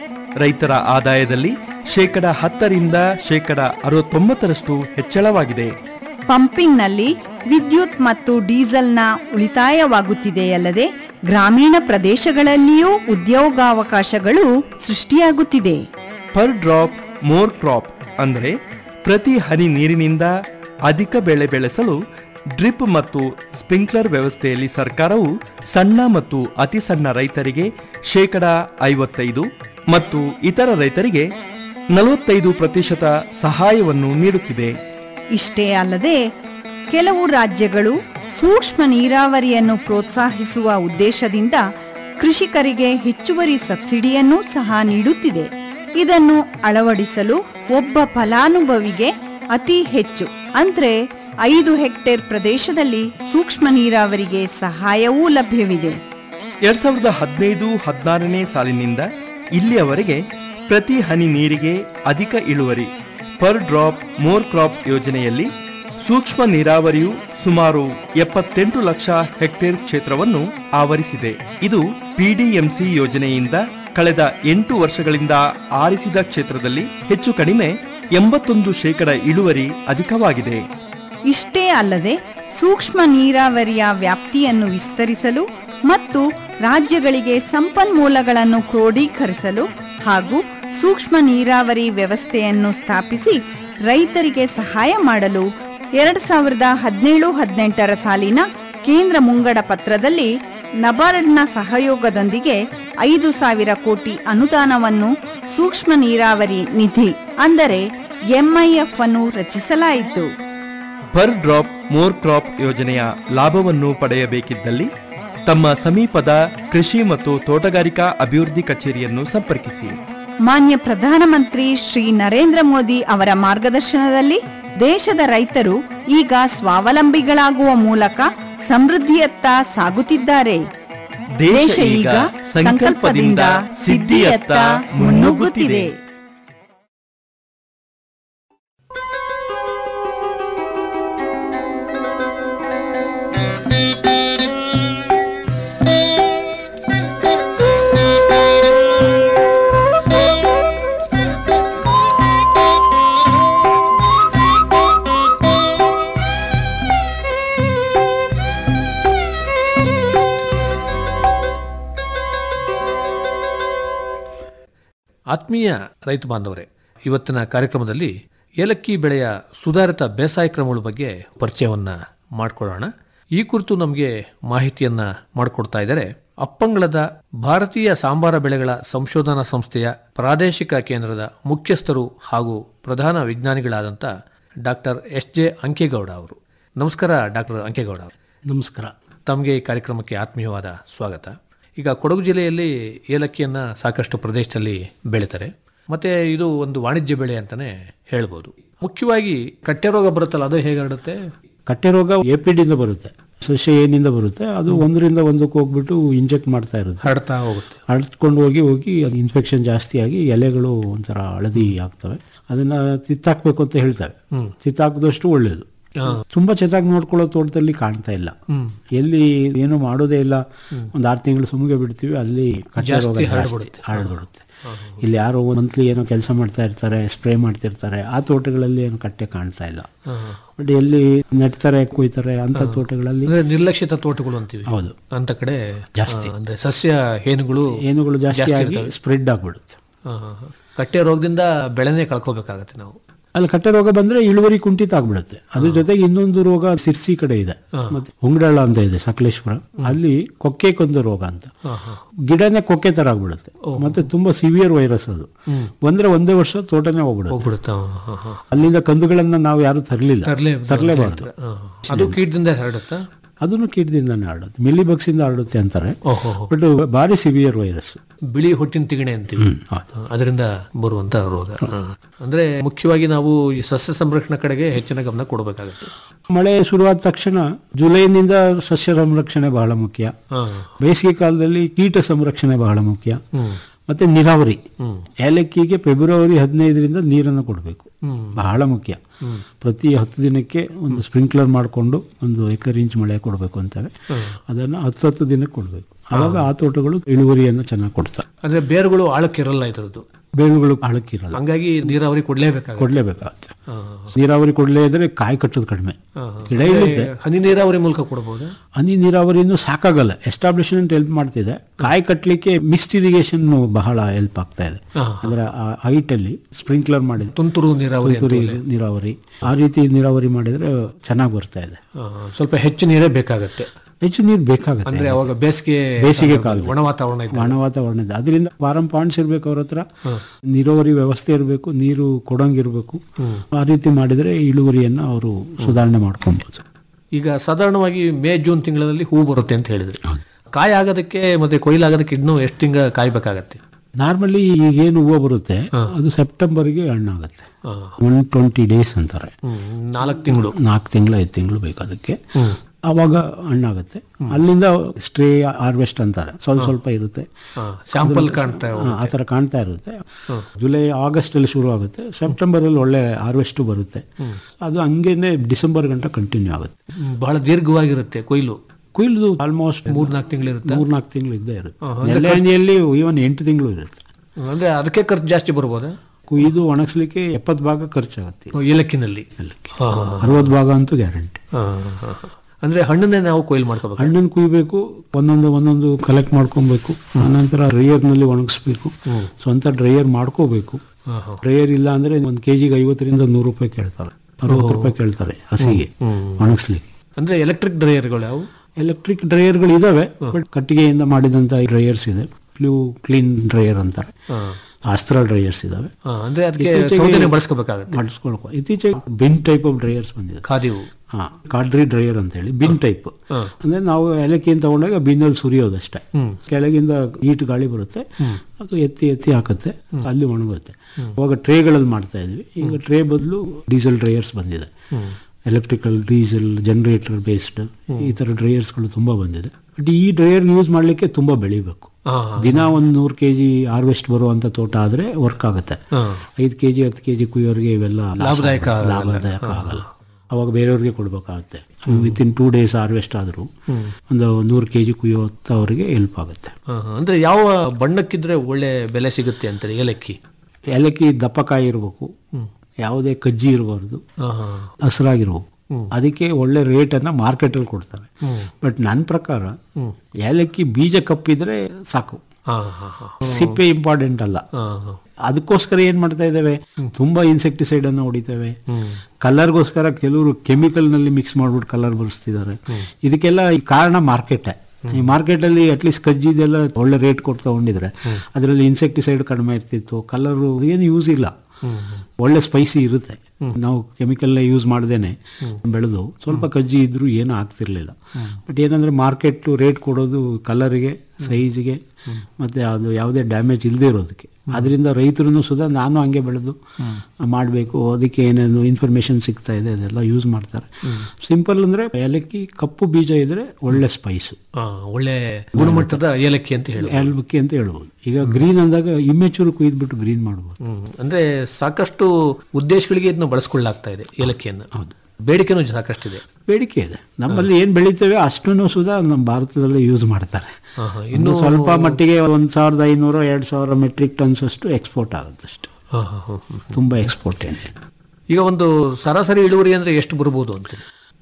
ರೈತರ ಆದಾಯದಲ್ಲಿ ಶೇಕಡ ಹತ್ತರಿಂದ ಶೇಕಡ ಅರವತ್ತೊಂಬತ್ತರಷ್ಟು ಹೆಚ್ಚಳವಾಗಿದೆ ಪಂಪಿಂಗ್ನಲ್ಲಿ ವಿದ್ಯುತ್ ಮತ್ತು ಡೀಸೆಲ್ನ ಉಳಿತಾಯವಾಗುತ್ತಿದೆಯಲ್ಲದೆ ಗ್ರಾಮೀಣ ಪ್ರದೇಶಗಳಲ್ಲಿಯೂ ಉದ್ಯೋಗಾವಕಾಶಗಳು ಸೃಷ್ಟಿಯಾಗುತ್ತಿದೆ ಪರ್ ಡ್ರಾಪ್ ಮೋರ್ ಕ್ರಾಪ್ ಅಂದರೆ ಪ್ರತಿ ಹನಿ ನೀರಿನಿಂದ ಅಧಿಕ ಬೆಳೆ ಬೆಳೆಸಲು ಡ್ರಿಪ್ ಮತ್ತು ಸ್ಪ್ರಿಂಕ್ಲರ್ ವ್ಯವಸ್ಥೆಯಲ್ಲಿ ಸರ್ಕಾರವು ಸಣ್ಣ ಮತ್ತು ಅತಿ ಸಣ್ಣ ರೈತರಿಗೆ ಶೇಕಡ ಐವತ್ತೈದು ಮತ್ತು ಇತರ ರೈತರಿಗೆ ನಲವತ್ತೈದು ಪ್ರತಿಶತ ಸಹಾಯವನ್ನು ನೀಡುತ್ತಿದೆ ಇಷ್ಟೇ ಅಲ್ಲದೆ ಕೆಲವು ರಾಜ್ಯಗಳು ಸೂಕ್ಷ್ಮ ನೀರಾವರಿಯನ್ನು ಪ್ರೋತ್ಸಾಹಿಸುವ ಉದ್ದೇಶದಿಂದ ಕೃಷಿಕರಿಗೆ ಹೆಚ್ಚುವರಿ ಸಬ್ಸಿಡಿಯನ್ನೂ ಸಹ ನೀಡುತ್ತಿದೆ ಇದನ್ನು ಅಳವಡಿಸಲು ಒಬ್ಬ ಫಲಾನುಭವಿಗೆ ಅತಿ ಹೆಚ್ಚು ಅಂದ್ರೆ ಐದು ಹೆಕ್ಟೇರ್ ಪ್ರದೇಶದಲ್ಲಿ ಸೂಕ್ಷ್ಮ ನೀರಾವರಿಗೆ ಸಹಾಯವೂ ಲಭ್ಯವಿದೆ ಎರಡ್ ಸಾವಿರದ ಹದಿನೈದು ಹದಿನಾರನೇ ಸಾಲಿನಿಂದ ಇಲ್ಲಿಯವರೆಗೆ ಪ್ರತಿ ಹನಿ ನೀರಿಗೆ ಅಧಿಕ ಇಳುವರಿ ಪರ್ ಡ್ರಾಪ್ ಮೋರ್ ಕ್ರಾಪ್ ಯೋಜನೆಯಲ್ಲಿ ಸೂಕ್ಷ್ಮ ನೀರಾವರಿಯು ಸುಮಾರು ಎಪ್ಪತ್ತೆಂಟು ಲಕ್ಷ ಹೆಕ್ಟೇರ್ ಕ್ಷೇತ್ರವನ್ನು ಆವರಿಸಿದೆ ಇದು ಪಿಡಿಎಂಸಿ ಯೋಜನೆಯಿಂದ ಕಳೆದ ಎಂಟು ವರ್ಷಗಳಿಂದ ಆರಿಸಿದ ಕ್ಷೇತ್ರದಲ್ಲಿ ಹೆಚ್ಚು ಕಡಿಮೆ ಎಂಬತ್ತೊಂದು ಶೇಕಡ ಇಳುವರಿ ಅಧಿಕವಾಗಿದೆ ಇಷ್ಟೇ ಅಲ್ಲದೆ ಸೂಕ್ಷ್ಮ ನೀರಾವರಿಯ ವ್ಯಾಪ್ತಿಯನ್ನು ವಿಸ್ತರಿಸಲು ಮತ್ತು ರಾಜ್ಯಗಳಿಗೆ ಸಂಪನ್ಮೂಲಗಳನ್ನು ಕ್ರೋಢೀಕರಿಸಲು ಹಾಗೂ ಸೂಕ್ಷ್ಮ ನೀರಾವರಿ ವ್ಯವಸ್ಥೆಯನ್ನು ಸ್ಥಾಪಿಸಿ ರೈತರಿಗೆ ಸಹಾಯ ಮಾಡಲು ಎರಡ್ ಸಾವಿರದ ಹದಿನೇಳು ಹದಿನೆಂಟರ ಸಾಲಿನ ಕೇಂದ್ರ ಮುಂಗಡ ಪತ್ರದಲ್ಲಿ ನಬಾರ್ಡ್ನ ಸಹಯೋಗದೊಂದಿಗೆ ಐದು ಸಾವಿರ ಕೋಟಿ ಅನುದಾನವನ್ನು ಸೂಕ್ಷ್ಮ ನೀರಾವರಿ ನಿಧಿ ಅಂದರೆ ಎಂಐಎಫ್ ಅನ್ನು ರಚಿಸಲಾಯಿತು ಪರ್ ಡ್ರಾಪ್ ಮೋರ್ ಕ್ರಾಪ್ ಯೋಜನೆಯ ಲಾಭವನ್ನು ಪಡೆಯಬೇಕಿದ್ದಲ್ಲಿ ತಮ್ಮ ಸಮೀಪದ ಕೃಷಿ ಮತ್ತು ತೋಟಗಾರಿಕಾ ಅಭಿವೃದ್ಧಿ ಕಚೇರಿಯನ್ನು ಸಂಪರ್ಕಿಸಿ ಮಾನ್ಯ ಪ್ರಧಾನಮಂತ್ರಿ ಶ್ರೀ ನರೇಂದ್ರ ಮೋದಿ ಅವರ ಮಾರ್ಗದರ್ಶನದಲ್ಲಿ ದೇಶದ ರೈತರು ಈಗ ಸ್ವಾವಲಂಬಿಗಳಾಗುವ ಮೂಲಕ ಸಮೃದ್ಧಿಯತ್ತ ಸಾಗುತ್ತಿದ್ದಾರೆ ದೇಶ ಈಗ ಸಂಕಲ್ಪದಿಂದ ಸಿದ್ಧಿಯತ್ತ ಮುನ್ನುಗ್ಗುತ್ತಿದೆ ಆತ್ಮೀಯ ರೈತ ಬಾಂಧವರೇ ಇವತ್ತಿನ ಕಾರ್ಯಕ್ರಮದಲ್ಲಿ ಏಲಕ್ಕಿ ಬೆಳೆಯ ಸುಧಾರಿತ ಬೇಸಾಯ ಕ್ರಮಗಳ ಬಗ್ಗೆ ಪರಿಚಯವನ್ನ ಮಾಡಿಕೊಳ್ಳೋಣ ಈ ಕುರಿತು ನಮಗೆ ಮಾಹಿತಿಯನ್ನ ಮಾಡಿಕೊಡ್ತಾ ಇದ್ದಾರೆ ಅಪ್ಪಂಗಳದ ಭಾರತೀಯ ಸಾಂಬಾರ ಬೆಳೆಗಳ ಸಂಶೋಧನಾ ಸಂಸ್ಥೆಯ ಪ್ರಾದೇಶಿಕ ಕೇಂದ್ರದ ಮುಖ್ಯಸ್ಥರು ಹಾಗೂ ಪ್ರಧಾನ ವಿಜ್ಞಾನಿಗಳಾದಂಥ ಡಾಕ್ಟರ್ ಎಸ್ ಜೆ ಅಂಕೇಗೌಡ ಅವರು ನಮಸ್ಕಾರ ಡಾಕ್ಟರ್ ಅಂಕೇಗೌಡ ಅವರು ನಮಸ್ಕಾರ ತಮಗೆ ಈ ಕಾರ್ಯಕ್ರಮಕ್ಕೆ ಆತ್ಮೀಯವಾದ ಸ್ವಾಗತ ಈಗ ಕೊಡಗು ಜಿಲ್ಲೆಯಲ್ಲಿ ಏಲಕ್ಕಿಯನ್ನು ಸಾಕಷ್ಟು ಪ್ರದೇಶದಲ್ಲಿ ಬೆಳೀತಾರೆ ಮತ್ತೆ ಇದು ಒಂದು ವಾಣಿಜ್ಯ ಬೆಳೆ ಅಂತಾನೆ ಹೇಳ್ಬೋದು ಮುಖ್ಯವಾಗಿ ಕಟ್ಟೆ ರೋಗ ಬರುತ್ತಲ್ಲ ಅದು ಹೇಗೆ ಹರಡುತ್ತೆ ಕಟ್ಟೆ ರೋಗ ಎಪಿಡಿಂದ ಬರುತ್ತೆ ಸಸ್ಯ ಏನಿಂದ ಬರುತ್ತೆ ಅದು ಒಂದರಿಂದ ಒಂದಕ್ಕೆ ಹೋಗ್ಬಿಟ್ಟು ಇಂಜೆಕ್ಟ್ ಮಾಡ್ತಾ ಇರೋದು ಹರಡ್ತಾ ಹೋಗುತ್ತೆ ಹರಡ್ಕೊಂಡು ಹೋಗಿ ಹೋಗಿ ಅದು ಇನ್ಫೆಕ್ಷನ್ ಜಾಸ್ತಿ ಆಗಿ ಎಲೆಗಳು ಒಂಥರ ಹಳದಿ ಆಗ್ತವೆ ಅದನ್ನ ತಿತ್ತಾಕ್ಬೇಕು ಅಂತ ಹೇಳ್ತವೆ ಹ್ಮ್. ತಿತ್ತಾಕದಷ್ಟು ಒಳ್ಳೇದು ಹಾ. ತುಂಬಾ ಚೆನ್ನಾಗಿ ನೋಡ್ಕೊಳ್ಳೋ ತೋಟದಲ್ಲಿ ಕಾಣ್ತಾ ಇಲ್ಲ ಹ್ಮ್. ಎಲ್ಲಿ ಏನು ಮಾಡೋದೇ ಇಲ್ಲ ಒಂದ್ ಆರು ತಿಂಗಳು ಸುಮ್ಗೆ ಬಿಡ್ತೀವಿ ಅಲ್ಲಿ ಕಟ್ಟೆ ರೋಗ ಜಾಸ್ತಿ ಜಾಸ್ತಿ ಹರಡ್ಬಿಡುತ್ತೆ. ಹರಡ್ಬಿಡುತ್ತೆ ಇಲ್ಲಿ ಯಾರೋ ಮಂತ್ಲಿ ಏನೋ ಕೆಲಸ ಮಾಡ್ತಾ ಇರ್ತಾರೆ ಸ್ಪ್ರೇ ಮಾಡ್ತಿರ್ತಾರೆ ಆ ತೋಟಗಳಲ್ಲಿ ಏನು ಕಟ್ಟೆ ಕಾಣ್ತಾ ಇಲ್ಲ ಹಾ. ಬಟ್ ಎಲ್ಲಿ ನೆಡ್ತಾರೆ ಕೊಯ್ತಾರೆ ಅಂತ ತೋಟಗಳಲ್ಲಿ ಅಂದ್ರೆ ನಿರ್ಲಕ್ಷಿತ ತೋಟಗಳು ಅಂತೀವಿ ಹೌದು. ಅಂತ ಕಡೆ ಜಾಸ್ತಿ. ಆ, ಅಂದ್ರೆ ಸಸ್ಯ ಹೇನುಗಳು ಏನುಗಳು ಜಾಸ್ತಿ ಆಗಿ ಇರ್ತವೆ. ಸ್ಪ್ರೆಡ್ ಆಗ್ಬಿಡುತ್ತೆ ಹಾ, ಹಾ, ಹಾ. ಕಟ್ಟೆ ರೋಗದಿಂದ ಬೆಳೆನೇ ಕಳ್ಕೋಬೇಕಾಗತ್ತೆ ನಾವು ಅಲ್ಲಿ ಕಟ್ಟೆ ರೋಗ ಬಂದ್ರೆ ಇಳುವರಿ ಕುಂಠಿತ ಆಗ್ಬಿಡುತ್ತೆ ಅದ್ರ ಜೊತೆಗೆ ಇನ್ನೊಂದು ರೋಗ ಸಿರ್ಸಿ ಕಡೆ ಇದೆ ಮತ್ತೆ ಹೊಂಗಡಾಳ ಅಂತ ಇದೆ ಸಕಲೇಶ್ವರ ಅಲ್ಲಿ ಕೊಕ್ಕೆ ಕೊಂದ ರೋಗ ಅಂತ ಗಿಡನೇ ಕೊಕ್ಕೆ ತರ ಆಗ್ಬಿಡುತ್ತೆ ಮತ್ತೆ ತುಂಬಾ ಸಿವಿಯರ್ ವೈರಸ್ ಅದು ಬಂದ್ರೆ ಒಂದೇ ವರ್ಷ ತೋಟನೇ ಹೋಗ್ಬಿಡುತ್ತೆ ಹೋಗ್ಬಿಡುತ್ತೆ ಹ, ಹ, ಹ. ಅಲ್ಲಿಂದ ಕಂದುಗಳನ್ನ ನಾವು ಯಾರು ತರಲಿಲ್ಲ ತರ್ಲೇ- ತರಲೇಬಾರ್ದು ಹ. ಅದು ಕೀಟದಿಂದ ಹರಡುತ್ತಾ ಅದನ್ನು ಕೀಟದಿಂದಾನೇ ಹರಡುತ್ತೆ ಮಿಲಿ ಬಗ್ಸಿಂದ ಹರಡುತ್ತೆ ಅಂತಾರೆ ಓಹೋ ಬಟ್ ಭಾರಿ ಸಿವಿಯರ್ ವೈರಸ್ ಬಿಳಿ ಹೊಟ್ಟಿನ ತಿಗಣೆ ಅಂತೀವಿ ಅದರಿಂದ ಬರುವಂತ ರೋಗ ಹ. ಅಂದ್ರೆ ಮುಖ್ಯವಾಗಿ ನಾವು ಈ ಸಸ್ಯ ಸಂರಕ್ಷಣೆ ಕಡೆಗೆ ಹೆಚ್ಚಿನ ಗಮನ ಕೊಡಬೇಕಾಗುತ್ತೆ ಮಳೆ ಶುರುವಾದ ತಕ್ಷಣ ಜುಲೈನಿಂದ ಸಸ್ಯ ಸಂರಕ್ಷಣೆ ಬಹಳ ಮುಖ್ಯ ಹ. ಬೇಸಿಗೆ ಕಾಲದಲ್ಲಿ ಕೀಟ ಸಂರಕ್ಷಣೆ ಬಹಳ ಮುಖ್ಯ ಮತ್ತೆ ನೀರಾವರಿ ಏಲಕ್ಕಿಗೆ ಫೆಬ್ರವರಿ ಹದಿನೈದರಿಂದ ನೀರನ್ನು ಕೊಡಬೇಕು ಬಹಳ ಮುಖ್ಯ ಪ್ರತಿ ಹತ್ತು ದಿನಕ್ಕೆ ಒಂದು ಸ್ಪ್ರಿಂಕ್ಲರ್ ಮಾಡಿಕೊಂಡು ಒಂದು ಎಕರ್ ಇಂಚ್ ಮಳೆ ಕೊಡಬೇಕು ಅಂತವೆ ಅದನ್ನು ಹತ್ತು ಹತ್ತು ದಿನಕ್ಕೆ ಕೊಡಬೇಕು ಆವಾಗ ಆ ತೋಟಗಳು ಇಳುವರಿಯನ್ನು ಚೆನ್ನಾಗಿ ಕೊಡ್ತವೆ ಅಂದ್ರೆ ಬೇರುಗಳು ಆಳಕ್ಕಿರಲ್ಲ ಇದರದ್ದು ಬೇರುಗಳು ಆಳಕ್ಕಿರಲ್ಲ ಹಂಗಾಗಿ ನೀರಾವರಿ ಕೊಡ್ಲೇಬೇಕಾಗುತ್ತೆ ಕೊಡ್ಲೇಬೇಕಾಗುತ್ತೆ ನೀರಾವರಿ ಕೊಡಲೇ ಇದ್ರೆ ಕಾಯಿ ಕಟ್ಟೋದು ಕಡಿಮೆ ಗಿಡ ಇಳಿತೆ ಹನಿ ನೀರಾವರಿ ಮೂಲಕ ಕೊಡಬಹುದಾ ಹನಿ ನೀರಾವರಿನೂ ಸಾಕಾಗಲ್ಲ ಎಸ್ಟಾಬ್ಲಿಷ್ಮೆಂಟ್ ಹೆಲ್ಪ್ ಮಾಡ್ತಿದೆ ಕಾಯಿ ಕಟ್ಟಲಿಕ್ಕೆ ಮಿಸ್ಟ್ ಇರಿಗೇಷನ್ ಬಹಳ ಹೆಲ್ಪ್ ಆಗ್ತಾ ಇದೆ ಅಂದ್ರೆ ಆ ಹೈಟ್ ಅಲ್ಲಿ ಸ್ಪ್ರಿಂಕ್ಲರ್ ಮಾಡಿದ್ರೆ ತುಂತುರು ನೀರಾವರಿ ತುಂತುರು ನೀರಾವರಿ ಆ ರೀತಿ ನೀರಾವರಿ ಮಾಡಿದ್ರೆ ಚೆನ್ನಾಗಿ ಬರ್ತಾ ಇದೆ ಹ, ಸ್ವಲ್ಪ ಹೆಚ್ಚು ನೀರೇ ಬೇಕಾಗತ್ತೆ ಹೆಚ್ಚು ನೀರು ಬೇಕಾಗುತ್ತೆ ಅಂದ್ರೆ ಅವಾಗ ಬೇಸಿಗೆ ಬೇಸಿಗೆ ಕಾಲ ಕಾಲದಲ್ಲಿ. ಒಣ ವಾತಾವರಣ ಇದ್ದಾಗ. ಒಣ ವಾತಾವರಣ ಇದೆ ಅದರಿಂದ ಫಾರಂ ಪಾಂಡ್ಸ್ ಇರ್ಬೇಕು ಅವ್ರ ಹತ್ರ ನೀರಾವರಿ ವ್ಯವಸ್ಥೆ ಇರಬೇಕು ನೀರು ಕೊಡಂಗಿರ್ಬೇಕು ಆ ರೀತಿ ಮಾಡಿದ್ರೆ ಇಳುವರಿಯನ್ನ ಅವರು ಸುಧಾರಣೆ ಮಾಡ್ಕೊಬಹುದು ಈಗ ಸಾಧಾರಣವಾಗಿ ಮೇ ಜೂನ್ ತಿಂಗಳಲ್ಲಿ ಹೂ ಬರುತ್ತೆ ಅಂತ ಹೇಳಿದ್ರಿ ಕಾಯಿ ಆಗೋದಕ್ಕೆ ಮತ್ತೆ ಕೊಯ್ಲಾಗೋದಕ್ಕೆ ಇನ್ನೂ ಎಷ್ಟು ತಿಂಗಳ ಕಾಯ್ಬೇಕಾಗತ್ತೆ ನಾರ್ಮಲಿ ಈಗೇನು ಹೂವು ಬರುತ್ತೆ ಅದು ಸೆಪ್ಟೆಂಬರ್ಗೆ ಹಣ್ಣಾಗುತ್ತೆ ಒನ್ ಟ್ವೆಂಟಿ ಡೇಸ್ ಅಂತಾರೆ ನಾಲ್ಕು ತಿಂಗಳು ನಾಲ್ಕು ತಿಂಗಳು ಐದು ತಿಂಗಳು ಬೇಕು ಅದಕ್ಕೆ ಅವಾಗ ಹಣ್ಣಾಗುತ್ತೆ ಅಲ್ಲಿಂದ ಸ್ಟ್ರೇ ಹಾರ್ವೆಸ್ಟ್ ಅಂತಾರೆ ಸ್ವಲ್ಪ ಸ್ವಲ್ಪ ಇರುತ್ತೆ ಸ್ಯಾಂಪಲ್ ಅದನ್ನ- ಕಾಣ್ತಾ ಹಾ, ಆ ಥರ ಕಾಣ್ತಾ ಇರುತ್ತೆ ಜುಲೈ ಆಗಸ್ಟ್ ಅಲ್ಲಿ ಶುರು ಆಗುತ್ತೆ ಸೆಪ್ಟೆಂಬರ್ ಅಲ್ಲಿ ಒಳ್ಳೆ ಹಾರ್ವೆಸ್ಟ್ ಬರುತ್ತೆ ಅದು ಹಂಗೇನೆ ಡಿಸೆಂಬರ್ ಗಂಟ ಕಂಟಿನ್ಯೂ ಆಗುತ್ತೆ ಹ್ಮ್, ಬಹಳ ದೀರ್ಘವಾಗಿರುತ್ತೆ ಕೊಯ್ಲು ಕೊಯ್ಲು ಆಲ್ಮೋಸ್ಟ್ ಮೂರ್ನಾಲ್ಕು ತಿಂಗಳಿರುತ್ತೆ ಮೂರ್ನಾಲ್ಕು ತಿಂಗಳು ಇದ್ದೇ ಇರುತ್ತೆ ಹಾ, ಅಂದ್ರೆ ನೆಲೆಹನಿಯಲ್ಲಿ ಇವನ್ ಎಂಟು ತಿಂಗಳು ಇರುತ್ತೆ ಅಂದ್ರೆ ಅದಕ್ಕೆ ಖರ್ಚು ಜಾಸ್ತಿ ಬರ್ಬೋದಾ ಕುಯ್ದು ಒಣಗಿಸ್ಲಿಕ್ಕೆ ಎಪ್ಪತ್ತು ಭಾಗ ಖರ್ಚಾಗುತ್ತೆ ಓ, ಏಲಕ್ಕಿನಲ್ಲಿ ಹಾ, ಹಾ, ಹಾ. ಅರವತ್ತು ಭಾಗ ಅಂತೂ ಗ್ಯಾರಂಟಿ ಹಾ, ಹಾ, ಹಾ. ಅಂದ್ರೆ ಹಣ್ಣನ್ನೇ ನಾವು ಕೊಯ್ಲು ಮಾಡ್ಕೋಬೇಕು ಹಣ್ಣನ್ನು ಕುಯ್ಬೇಕು ಒಂದೊಂದು ಒಂದೊಂದು ಕಲೆಕ್ಟ್ ಮಾಡ್ಕೊಬೇಕು ಆನಂತರ ಡ್ರೈಯರ್ನಲ್ಲಿ ಒಣಗಿಸ್ಬೇಕು ಸ್ವಂತ ಡ್ರೈಯರ್ ಮಾಡ್ಕೋಬೇಕು ಡ್ರೈಯರ್ ಇಲ್ಲ ಅಂದ್ರೆ ಒಂದು ಕೆಜಿಗೆ ಐವತ್ತರಿಂದ ನೂರು ರೂಪಾಯಿ ಕೇಳ್ತಾರೆ ಅರವತ್ತು ರೂಪಾಯಿ ಕೇಳ್ತಾರೆ ಹಸಿಗೆ ಒಣಗಿಸ್ಲಿಕ್ಕೆ ಅಂದ್ರೆ ಎಲೆಕ್ಟ್ರಿಕ್ ಡ್ರೈಯರ್ಗಳು ಯಾವ ಎಲೆಕ್ಟ್ರಿಕ್ ಡ್ರೈಯರ್ಗಳು ಇದಾವೆ ಬಟ್ ಕಟ್ಟಿಗೆಯಿಂದ ಮಾಡಿದಂತ ಡ್ರೈಯರ್ಸ್ ಇದೆ ಫ್ಲೂ ಕ್ಲೀನ್ ಡ್ರೈಯರ್ ಅಂತಾರೆ ಅಸ್ತ್ರ ಡ್ರೈಯರ್ಸ್ ಇದಾವೆ ಹಾ, ಅಂದ್ರೆ ಅದಕ್ಕೆ ಇತ್ತೀಚೆಗೆ- ಸೌದೆನೆ ಬಳಸ್ಕೋಬೇಕಾಗತ್ತೆ ಬಳಸ್ಕೊಳ್ಕೊ ಇತ್ತೀಚೆಗೆ ಬಿನ್ ಟೈಪ್ ಆಫ್ ಡ್ರೈಯರ್ಸ್ ಬಂದಿದೆ ಖಾದಿವು ಹಾ ಕಾಡ್ರಿ ಡ್ರೈಯರ್ ಅಂತ ಹೇಳಿ ಬಿನ್ ಟೈಪ್ ಅಂದ್ರೆ ನಾವು ಏಲಕ್ಕಿಯನ್ನು ತಗೊಂಡಾಗ ಬಿನ್ನಲ್ಲಿ ಸುರಿಯೋದಷ್ಟೇ ಕೆಳಗಿಂದ ಈಟ್ ಗಾಳಿ ಬರುತ್ತೆ ಅದು ಎತ್ತಿ ಎತ್ತಿ ಹಾಕುತ್ತೆ ಅಲ್ಲಿ ಒಣಗುತ್ತೆ ಅವಾಗ ಟ್ರೇಗಳಲ್ಲಿ ಮಾಡ್ತಾ ಇದ್ವಿ ಈಗ ಟ್ರೇ ಬದಲು ಡೀಸೆಲ್ ಡ್ರೈಯರ್ಸ್ ಬಂದಿದೆ ಎಲೆಕ್ಟ್ರಿಕಲ್ ಡೀಸೆಲ್ ಜನರೇಟರ್ ಬೇಸ್ಡ್ ಈ ತರ ಡ್ರೈಯರ್ಸ್ಗಳು ತುಂಬಾ ಬಂದಿದೆ ಬಟ್ ಈ ಡ್ರೈಯರ್ ಯೂಸ್ ಮಾಡ್ಲಿಕ್ಕೆ ತುಂಬಾ ಬೆಳಿಬೇಕು ದಿನ ಒಂದ್ ನೂರು ಕೆ ಜಿ ಹಾರ್ವೆಸ್ಟ್ ಬರುವಂತ ತೋಟ ಆದ್ರೆ ವರ್ಕ್ ಆಗುತ್ತೆ ಐದು ಕೆ ಜಿ ಹತ್ತು ಕೆ ಜಿ ಕುಯ್ಯೋರಿಗೆ ಇವೆಲ್ಲ loss ಲಾಭದಾಯಕ ಆಗುತ್ತೆ. ಆಗಲ್ಲ. ಲಾಭದಾಯಕ ಆಗಲ್ಲ ಅವಾಗ ಬೇರೆಯವ್ರಿಗೆ ಕೊಡ್ಬೇಕಾಗುತ್ತೆ within two days harvest ಆದರೂ ಒಂದು ನೂರು ಕೆ ಜಿ ಕುಯ್ಯೋವರಿಗೆ ಹೆಲ್ಪ್ ಆಗುತ್ತೆ ಹಾ, ಹಾ. ಅಂದ್ರೆ ಯಾವ ಬಣ್ಣಕ್ಕಿದ್ರೆ ಒಳ್ಳೆ ಬೆಲೆ ಸಿಗುತ್ತೆ ಅಂತಾರೆ ಏಲಕ್ಕಿ ಏಲಕ್ಕಿ ದಪ್ಪಕಾಯಿ ಇರಬೇಕು ಯಾವುದೇ ಕಜ್ಜಿ ಇರಬಾರ್ದು ಹಾ, ಹಾ. ಹಸಿರಾಗಿರ್ಬೇಕು ಅದಕ್ಕೆ ಒಳ್ಳೆ ರೇಟನ್ನು ಮಾರ್ಕೆಟಲ್ಲಿ ಕೊಡ್ತಾರೆ ಬಟ್ ನನ್ನ ಪ್ರಕಾರ ಏಲಕ್ಕಿ ಬೀಜ ಕಪ್ಪಿದ್ರೆ ಸಾಕು ಹಾ, ಹಾ, ಹಾ. ಸಿಪ್ಪೆ ಇಂಪಾರ್ಟೆಂಟ್ ಅಲ್ಲ ಹಾ, ಹಾ. ಅದಕ್ಕೋಸ್ಕರ ಏನ್ ಮಾಡ್ತಾ ಇದ್ದೇವೆ ತುಂಬಾ ಇನ್ಸೆಕ್ಟಿಸೈಡ್ ಅನ್ನು ಹೊಡಿತೇವೆ ಕಲರ್ಗೋಸ್ಕರ ಕೆಲವರು ಕೆಮಿಕಲ್ ನಲ್ಲಿ ಮಿಕ್ಸ್ ಮಾಡ್ಬಿಟ್ಟು ಕಲರ್ ಬರೆಸ್ತಿದ್ದಾರೆ ಇದಕ್ಕೆಲ್ಲ ಈ ಕಾರಣ ಮಾರ್ಕೆಟ್ ಈ ಮಾರ್ಕೆಟ್ ಅಲ್ಲಿ ಅಟ್ಲೀಸ್ಟ್ ಕಜ್ಜಿದೆಲ್ಲ ಒಳ್ಳೆ ರೇಟ್ ಕೊಟ್ಟು ತಗೊಂಡಿದ್ರೆ ಅದರಲ್ಲಿ ಇನ್ಸೆಕ್ಟಿಸೈಡ್ ಕಡಿಮೆ ಇರ್ತಿತ್ತು ಕಲರ್ ಏನು ಯೂಸ್ ಇಲ್ಲ ಒಳ್ಳೆ ಸ್ಪೈಸಿ ಇರುತ್ತೆ ನಾವು ಕೆಮಿಕಲ್ ಯೂಸ್ ಮಾಡ್ದೇನೆ ಬೆಳೆದು ಸ್ವಲ್ಪ ಕಜ್ಜಿ ಇದ್ರೂ ಏನೂ ಆಗ್ತಿರ್ಲಿಲ್ಲ ಬಟ್ ಏನಂದ್ರೆ ಮಾರ್ಕೆಟ್ ರೇಟ್ ಕೊಡೋದು ಕಲರ್ಗೆ ಸೈಜ್ಗೆ ಮತ್ತೆ ಅದು ಯಾವುದೇ ಡ್ಯಾಮೇಜ್ ಇಲ್ಲದೆ ಇರೋದಕ್ಕೆ ಅದರಿಂದ ರೈತರು ಸುಧಾ ನಾನು ಹಂಗೆ ಬೆಳೆದು ಮಾಡಬೇಕು ಅದಕ್ಕೆ ಏನೇನು ಇನ್ಫಾರ್ಮೇಶನ್ ಸಿಗ್ತಾ ಇದೆ ಅದೆಲ್ಲ ಯೂಸ್ ಮಾಡ್ತಾರೆ ಸಿಂಪಲ್ ಅಂದ್ರೆ ಏಲಕ್ಕಿ ಕಪ್ಪು ಬೀಜ ಇದ್ರೆ ಒಳ್ಳೆ ಸ್ಪೈಸು ಹಾ, ಒಳ್ಳೆ ಗುಣಮಟ್ಟದ ಏಲಕ್ಕಿ ಅಂತ ಹೇಳಿ ಏಲಕ್ಕಿ ಅಂತ ಹೇಳ್ಬೋದು ಈಗ ಗ್ರೀನ್ ಅಂದಾಗ ಇಮ್ಮೆಚೂರ್ ಕುಯ್ದ್ಬಿಟ್ಟು ಗ್ರೀನ್ ಮಾಡ್ಬೋದು ಹ್ಮ್. ಅಂದ್ರೆ ಸಾಕಷ್ಟು ಉದ್ದೇಶಗಳಿಗೆ ಇದನ್ನ ಬಳಸ್ಕೊಳ್ಳಾಗ್ತಾ ಇದೆ ಏಲಕ್ಕಿಯನ್ನ ಬೇಡಿಕೆನೂ ಸಾಕಷ್ಟಿದೆ ಬೇಡಿಕೆ ಇದೆ ನಮ್ಮಲ್ಲಿ ಏನ್ ಬೆಳಿತೇವೆ ಅಷ್ಟನ್ನು ಸುಧಾ ನಮ್ಮ ಭಾರತದಲ್ಲಿ ಯೂಸ್ ಮಾಡ್ತಾರೆ ಹಾ, ಹಾ. ಇನ್ನು ಸ್ವಲ್ಪ ಮಟ್ಟಿಗೆ ಒಂದ್ ಸಾವಿರದ ಐನೂರು ಎರಡ್ ಸಾವಿರ ಮೆಟ್ರಿಕ್ ಟನ್ಸ್ ಅಷ್ಟು ಎಕ್ಸ್ಪೋರ್ಟ್ ಆಗುತ್ತೆ ಅಷ್ಟು ಹಾ, ಹಾ, ಹಾ, ಹಾ. ತುಂಬಾ ಎಕ್ಸ್ಪೋರ್ಟ್ ಏನಿಲ್ಲ ಈಗ ಒಂದು ಸರಾಸರಿ ಇಳುವರಿ ಅಂದ್ರೆ ಎಷ್ಟು ಬರ್ಬೋದು ಅಂತೀರಿ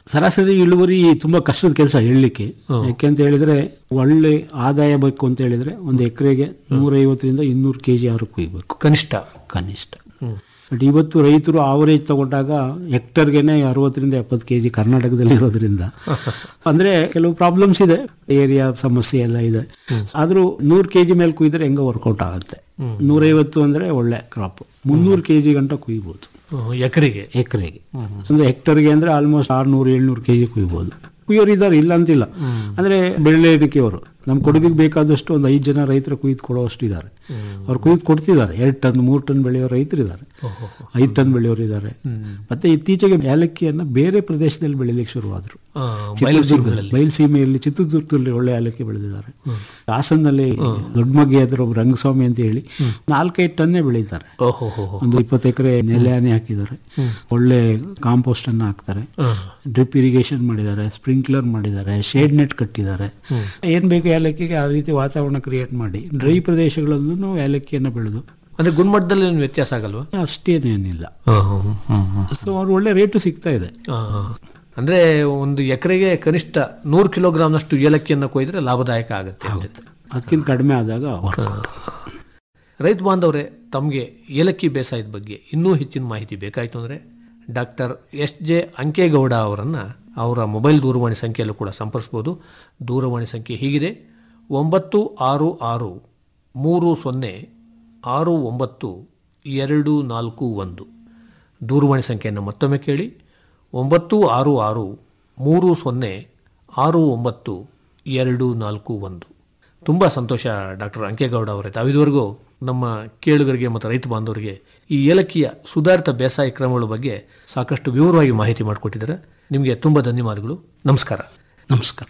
ಸರಾಸರಿ ಇಳುವರಿ ತುಂಬಾ ಕಷ್ಟದ ಕೆಲಸ ಹೇಳಲಿಕ್ಕೆ ಯಾಕೆ ಅಂತ ಹೇಳಿದ್ರೆ ಒಳ್ಳೆ ಆದಾಯ ಬೇಕು ಅಂತ ಹೇಳಿದ್ರೆ ಒಂದು ಎಕರೆಗೆ ನೂರೈವತ್ತರಿಂದ ಇನ್ನೂರು ಕೆ ಜಿ ಆರು ಕುಯ್ಬೇಕು ಕನಿಷ್ಠ ಕನಿಷ್ಠ ಬಟ್ ಇವತ್ತು ರೈತರು ಆವರೇಜ್ ತಗೊಂಡಾಗ ಹೆಕ್ಟರ್ಗೆನೆ ಅರವತ್ತರಿಂದ ಎಪ್ಪತ್ತು ಕೆ ಜಿ ಕರ್ನಾಟಕದಲ್ಲಿ ಇರೋದ್ರಿಂದ ಅಂದ್ರೆ ಕೆಲವು ಪ್ರಾಬ್ಲಮ್ಸ್ ಇದೆ ಏರಿಯಾ ಸಮಸ್ಯೆ ಎಲ್ಲ ಇದೆ ಆದ್ರೂ ನೂರು ಕೆ ಜಿ ಮೇಲೆ ಕುಯ್ದ್ರೆ ಹೆಂಗ ವರ್ಕೌಟ್ ಆಗುತ್ತೆ ನೂರೈವತ್ತು ಅಂದ್ರೆ ಒಳ್ಳೆ ಕ್ರಾಪ್ ಮುನ್ನೂರು ಕೆ ಜಿ ಗಂಟ ಕುಯ್ಬೋದು ಎಕರೆಗೆ ಎಕರೆಗೆ ಒಂದು ಹೆಕ್ಟರ್ಗೆ ಅಂದ್ರೆ ಆಲ್ಮೋಸ್ಟ್ ಆರ್ನೂರು ಏಳ್ನೂರು ಕೆ ಜಿ ಕುಯ್ಬೋದು ಕುಯ್ಯೋರು ಇದ್ದಾರೆ ಇಲ್ಲ ಅಂತಿಲ್ಲ ಅಂದ್ರೆ ಬೆಳೆಯಲಿಕೆಯವರು ನಮ್ಮ ಕೊಡಗಿಗೆ ಬೇಕಾದಷ್ಟು ಒಂದು ಐದು ಜನ ರೈತರು ಕುಯ್ದು ಕೊಡೋಷ್ಟು ಇದ್ದಾರೆ ಅವ್ರು ಕುಯ್ದು ಕೊಡ್ತಿದ್ದಾರೆ ಎರಡು ಟನ್ ಮೂರು ಟನ್ ಬೆಳೆಯೋ ರೈತರು ಇದ್ದಾರೆ ಐದು ಟನ್ ಬೆಳೆಯೋರು ಇದ್ದಾರೆ ಮತ್ತೆ ಇತ್ತೀಚೆಗೆ ಏಲಕ್ಕಿಯನ್ನ ಬೇರೆ ಪ್ರದೇಶದಲ್ಲಿ ಬೆಳಿಲಿಕ್ಕೆ ಶುರುವಾದ್ರು ಆ, ಚಿತ್ರದುರ್ಗದಲ್ಲಿ ಬಯಲುಸೀಮೆಯಲ್ಲಿ ಚಿತ್ರದುರ್ಗದಲ್ಲಿ ಒಳ್ಳೆ ಏಲಕ್ಕಿ ಬೆಳೆದಿದ್ದಾರೆ ಹಾಸನಲ್ಲಿ ದೊಡ್ಡಮಗ್ಗೆ ಅದ್ರ ಒಬ್ಬ ರಂಗಸ್ವಾಮಿ ಅಂತ ಹೇಳಿ ನಾಲ್ಕೈದು ಟನ್ನೇ ಬೆಳೀತಾರೆ ಓಹೋ ಹೋ ಹೋ. ಒಂದು ಇಪ್ಪತ್ತು ಎಕರೆ ನೆಲೆಯಾನೆ ಹಾಕಿದ್ದಾರೆ ಒಳ್ಳೆ ಕಾಂಪೋಸ್ಟ್ ಅನ್ನ ಹಾಕ್ತಾರೆ ಡ್ರಿಪ್ ಇರಿಗೇಷನ್ ಮಾಡಿದ್ದಾರೆ ಸ್ಪ್ರಿಂಕ್ಲರ್ ಮಾಡಿದ್ದಾರೆ ಶೇಡ್ ನೆಟ್ ಕಟ್ಟಿದ್ದಾರೆ ಏನ್ ಬೇಕು ಏಲಕ್ಕಿಗೆ ಆ ರೀತಿ ವಾತಾವರಣ ಕ್ರಿಯೇಟ್ ಮಾಡಿ ಡ್ರೈ ಪ್ರದೇಶಗಳಲ್ಲೂ ಏಲಕ್ಕಿಯನ್ನು ಬೆಳೆದು ಅಂದ್ರೆ ಗುಣಮಟ್ಟದಲ್ಲಿ ಏನು ವ್ಯತ್ಯಾಸ ಆಗಲ್ವಾ ಅಷ್ಟೇನೇನಿಲ್ಲ ಸೊ ಅವ್ರು ಒಳ್ಳೆ ರೇಟು ಸಿಗ್ತಾ ಇದೆ ಆ, ಆ. ಅಂದ್ರೆ ಒಂದು ಎಕರೆಗೆ ಕನಿಷ್ಠ ನೂರು ಕಿಲೋಗ್ರಾಮ್ನಷ್ಟು ಏಲಕ್ಕಿಯನ್ನು ಕೊಯ್ದ್ರೆ ಲಾಭದಾಯಕ ಆಗುತ್ತೆ ಅಂತ. ಅದಕ್ಕಿಂತ ಕಡಿಮೆ ಆದಾಗ workout. ರೈತ ಬಾಂಧವರೇ ತಮಗೆ ಏಲಕ್ಕಿ ಬೇಸಾಯದ ಬಗ್ಗೆ ಇನ್ನೂ ಹೆಚ್ಚಿನ ಮಾಹಿತಿ ಬೇಕಾಯಿತು ಅಂದರೆ ಡಾಕ್ಟರ್ ಎಸ್ ಜೆ ಅಂಕೇಗೌಡ ಅವರನ್ನು ಅವರ ಮೊಬೈಲ್ ದೂರವಾಣಿ ಸಂಖ್ಯೆಯಲ್ಲೂ ಕೂಡ ಸಂಪರ್ಸ್ಬೋದು ದೂರವಾಣಿ ಸಂಖ್ಯೆ ಹೀಗಿದೆ ಒಂಬತ್ತು ಆರು ಆರು ಮೂರು ಸೊನ್ನೆ ಆರು ಒಂಬತ್ತು ಎರಡು ನಾಲ್ಕು ಒಂದು ದೂರವಾಣಿ ಸಂಖ್ಯೆಯನ್ನು ಮತ್ತೊಮ್ಮೆ ಕೇಳಿ ಒಂಬತ್ತು ಆರು ಆರು ಮೂರು ಸೊನ್ನೆ ಆರು ಒಂಬತ್ತು ಎರಡು ನಾಲ್ಕು ಒಂದು ತುಂಬ ಸಂತೋಷ ಡಾಕ್ಟರ್ ಅಂಕೇಗೌಡ ಅವರೇ ತಾವಿದುವರೆಗೂ ನಮ್ಮ ಕೇಳುಗರಿಗೆ ಮತ್ತು ರೈತ ಬಾಂಧವರಿಗೆ ಈ ಏಲಕ್ಕಿಯ ಸುಧಾರಿತ ಬೇಸಾಯ ಕ್ರಮಗಳ ಬಗ್ಗೆ ಸಾಕಷ್ಟು ವಿವರವಾಗಿ ಮಾಹಿತಿ ಮಾಡಿಕೊಟ್ಟಿದ್ದಾರೆ ನಿಮಗೆ ತುಂಬ ಧನ್ಯವಾದಗಳು ನಮಸ್ಕಾರ ನಮಸ್ಕಾರ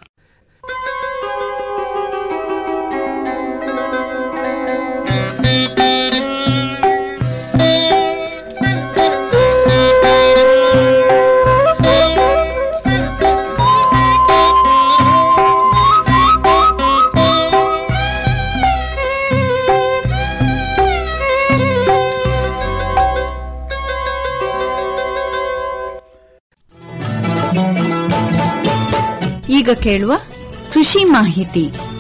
ಈಗ ಕೇಳುವ ಕೃಷಿ ಮಾಹಿತಿ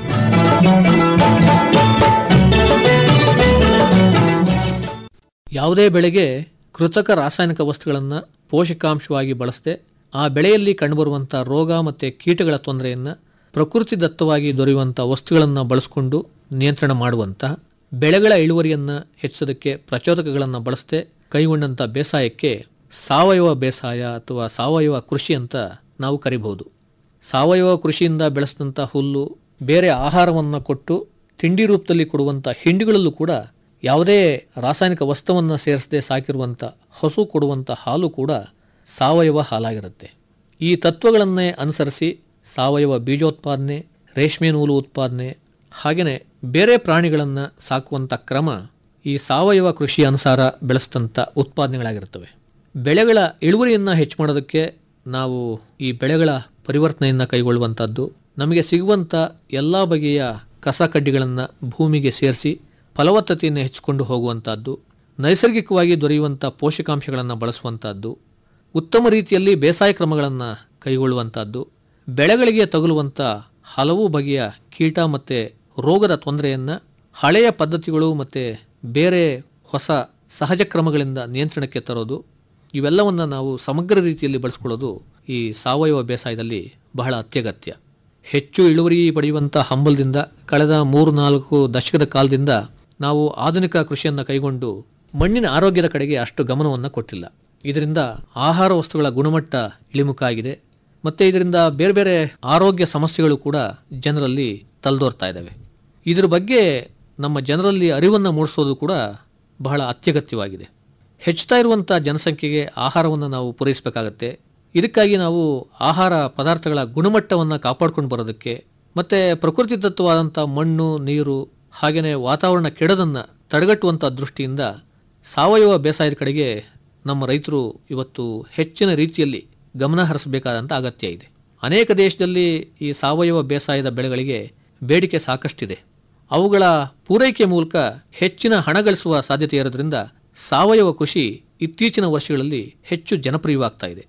ಯಾವುದೇ ಬೆಳೆಗೆ ಕೃತಕ ರಾಸಾಯನಿಕ ವಸ್ತುಗಳನ್ನು ಪೋಷಕಾಂಶವಾಗಿ ಬಳಸದೆ ಆ ಬೆಳೆಯಲ್ಲಿ ಕಂಡುಬರುವಂಥ ರೋಗ ಮತ್ತು ಕೀಟಗಳ ತೊಂದರೆಯನ್ನು ಪ್ರಕೃತಿದತ್ತವಾಗಿ ದೊರೆಯುವಂಥ ವಸ್ತುಗಳನ್ನು ಬಳಸಿಕೊಂಡು ನಿಯಂತ್ರಣ ಮಾಡುವಂಥ ಬೆಳೆಗಳ ಇಳುವರಿಯನ್ನು ಹೆಚ್ಚೋದಕ್ಕೆ ಪ್ರಚೋದಕಗಳನ್ನು ಬಳಸದೆ ಕೈಗೊಂಡಂಥ ಬೇಸಾಯಕ್ಕೆ ಸಾವಯವ ಬೇಸಾಯ ಅಥವಾ ಸಾವಯವ ಕೃಷಿ ಅಂತ ನಾವು ಕರಿಬಹುದು ಸಾವಯವ ಕೃಷಿಯಿಂದ ಬೆಳೆಸಿದಂಥ ಹುಲ್ಲು ಬೇರೆ ಆಹಾರವನ್ನು ಕೊಟ್ಟು ತಿಂಡಿ ರೂಪದಲ್ಲಿ ಕೊಡುವಂಥ ಹಿಂಡಿಗಳಲ್ಲೂ ಕೂಡ ಯಾವುದೇ ರಾಸಾಯನಿಕ ವಸ್ತುವನ್ನು ಸೇರಿಸದೆ ಸಾಕಿರುವಂಥ ಹಸು ಕೊಡುವಂಥ ಹಾಲು ಕೂಡ ಸಾವಯವ ಹಾಲಾಗಿರುತ್ತೆ ಈ ತತ್ವಗಳನ್ನೇ ಅನುಸರಿಸಿ ಸಾವಯವ ಬೀಜೋತ್ಪಾದನೆ ರೇಷ್ಮೆ ನೂಲು ಉತ್ಪಾದನೆ ಹಾಗೆಯೇ ಬೇರೆ ಪ್ರಾಣಿಗಳನ್ನು ಸಾಕುವಂಥ ಕ್ರಮ ಈ ಸಾವಯವ ಕೃಷಿ ಅನುಸಾರ ಬೆಳೆಸಿದಂಥ ಉತ್ಪಾದನೆಗಳಾಗಿರ್ತವೆ ಬೆಳೆಗಳ ಇಳುವರಿಯನ್ನು ಹೆಚ್ಚು ಮಾಡೋದಕ್ಕೆ ನಾವು ಈ ಬೆಳೆಗಳ ಪರಿವರ್ತನೆಯನ್ನು ಕೈಗೊಳ್ಳುವಂಥದ್ದು ನಮಗೆ ಸಿಗುವಂಥ ಎಲ್ಲ ಬಗೆಯ ಕಸ ಕಡ್ಡಿಗಳನ್ನು ಭೂಮಿಗೆ ಸೇರಿಸಿ ಫಲವತ್ತತೆಯನ್ನು ಹೆಚ್ಚಿಕೊಂಡು ಹೋಗುವಂಥದ್ದು ನೈಸರ್ಗಿಕವಾಗಿ ದೊರೆಯುವಂಥ ಪೋಷಕಾಂಶಗಳನ್ನು ಬಳಸುವಂಥದ್ದು ಉತ್ತಮ ರೀತಿಯಲ್ಲಿ ಬೇಸಾಯ ಕ್ರಮಗಳನ್ನು ಕೈಗೊಳ್ಳುವಂಥದ್ದು ಬೆಳೆಗಳಿಗೆ ತಗುಲುವಂಥ ಹಲವು ಬಗೆಯ ಕೀಟ ಮತ್ತು ರೋಗದ ತೊಂದರೆಯನ್ನು ಹಳೆಯ ಪದ್ಧತಿಗಳು ಮತ್ತು ಬೇರೆ ಹೊಸ ಸಹಜ ಕ್ರಮಗಳಿಂದ ನಿಯಂತ್ರಣಕ್ಕೆ ತರೋದು ಇವೆಲ್ಲವನ್ನು ನಾವು ಸಮಗ್ರ ರೀತಿಯಲ್ಲಿ ಬಳಸ್ಕೊಳ್ಳೋದು ಈ ಸಾವಯವ ಬೇಸಾಯದಲ್ಲಿ ಬಹಳ ಅತ್ಯಗತ್ಯ ಹೆಚ್ಚು ಇಳುವರಿ ಪಡೆಯುವಂಥ ಹಂಬಲದಿಂದ ಕಳೆದ ಮೂರು ನಾಲ್ಕು ದಶಕದ ಕಾಲದಿಂದ ನಾವು ಆಧುನಿಕ ಕೃಷಿಯನ್ನು ಕೈಗೊಂಡು ಮಣ್ಣಿನ ಆರೋಗ್ಯದ ಕಡೆಗೆ ಅಷ್ಟು ಗಮನವನ್ನು ಕೊಟ್ಟಿಲ್ಲ ಇದರಿಂದ ಆಹಾರ ವಸ್ತುಗಳ ಗುಣಮಟ್ಟ ಇಳಿಮುಖ ಆಗಿದೆ ಮತ್ತು ಇದರಿಂದ ಬೇರೆ ಬೇರೆ ಆರೋಗ್ಯ ಸಮಸ್ಯೆಗಳು ಕೂಡ ಜನರಲ್ಲಿ ತಲೆದೋರ್ತಾ ಇದ್ದಾವೆ ಇದ್ರ ಬಗ್ಗೆ ನಮ್ಮ ಜನರಲ್ಲಿ ಅರಿವನ್ನು ಮೂಡಿಸೋದು ಕೂಡ ಬಹಳ ಅತ್ಯಗತ್ಯವಾಗಿದೆ ಹೆಚ್ಚುತ್ತಾ ಇರುವಂಥ ಜನಸಂಖ್ಯೆಗೆ ಆಹಾರವನ್ನು ನಾವು ಪೂರೈಸಬೇಕಾಗತ್ತೆ ಇದಕ್ಕಾಗಿ ನಾವು ಆಹಾರ ಪದಾರ್ಥಗಳ ಗುಣಮಟ್ಟವನ್ನು ಕಾಪಾಡ್ಕೊಂಡು ಬರೋದಕ್ಕೆ ಮತ್ತು ಪ್ರಕೃತಿದತ್ತವಾದಂಥ ಮಣ್ಣು ನೀರು ಹಾಗೆಯೇ ವಾತಾವರಣ ಕೆಡೋದನ್ನು ತಡೆಗಟ್ಟುವಂಥ ದೃಷ್ಟಿಯಿಂದ ಸಾವಯವ ಬೇಸಾಯದ ಕಡೆಗೆ ನಮ್ಮ ರೈತರು ಇವತ್ತು ಹೆಚ್ಚಿನ ರೀತಿಯಲ್ಲಿ ಗಮನ ಹರಿಸಬೇಕಾದಂಥ ಅಗತ್ಯ ಇದೆ ಅನೇಕ ದೇಶದಲ್ಲಿ ಈ ಸಾವಯವ ಬೇಸಾಯದ ಬೆಳೆಗಳಿಗೆ ಬೇಡಿಕೆ ಸಾಕಷ್ಟಿದೆ ಅವುಗಳ ಪೂರೈಕೆ ಮೂಲಕ ಹೆಚ್ಚಿನ ಹಣ ಗಳಿಸುವ ಸಾಧ್ಯತೆ ಇರೋದ್ರಿಂದ ಸಾವಯವ ಕೃಷಿ ಇತ್ತೀಚಿನ ವರ್ಷಗಳಲ್ಲಿ ಹೆಚ್ಚು ಜನಪ್ರಿಯವಾಗ್ತಾ ಇದೆ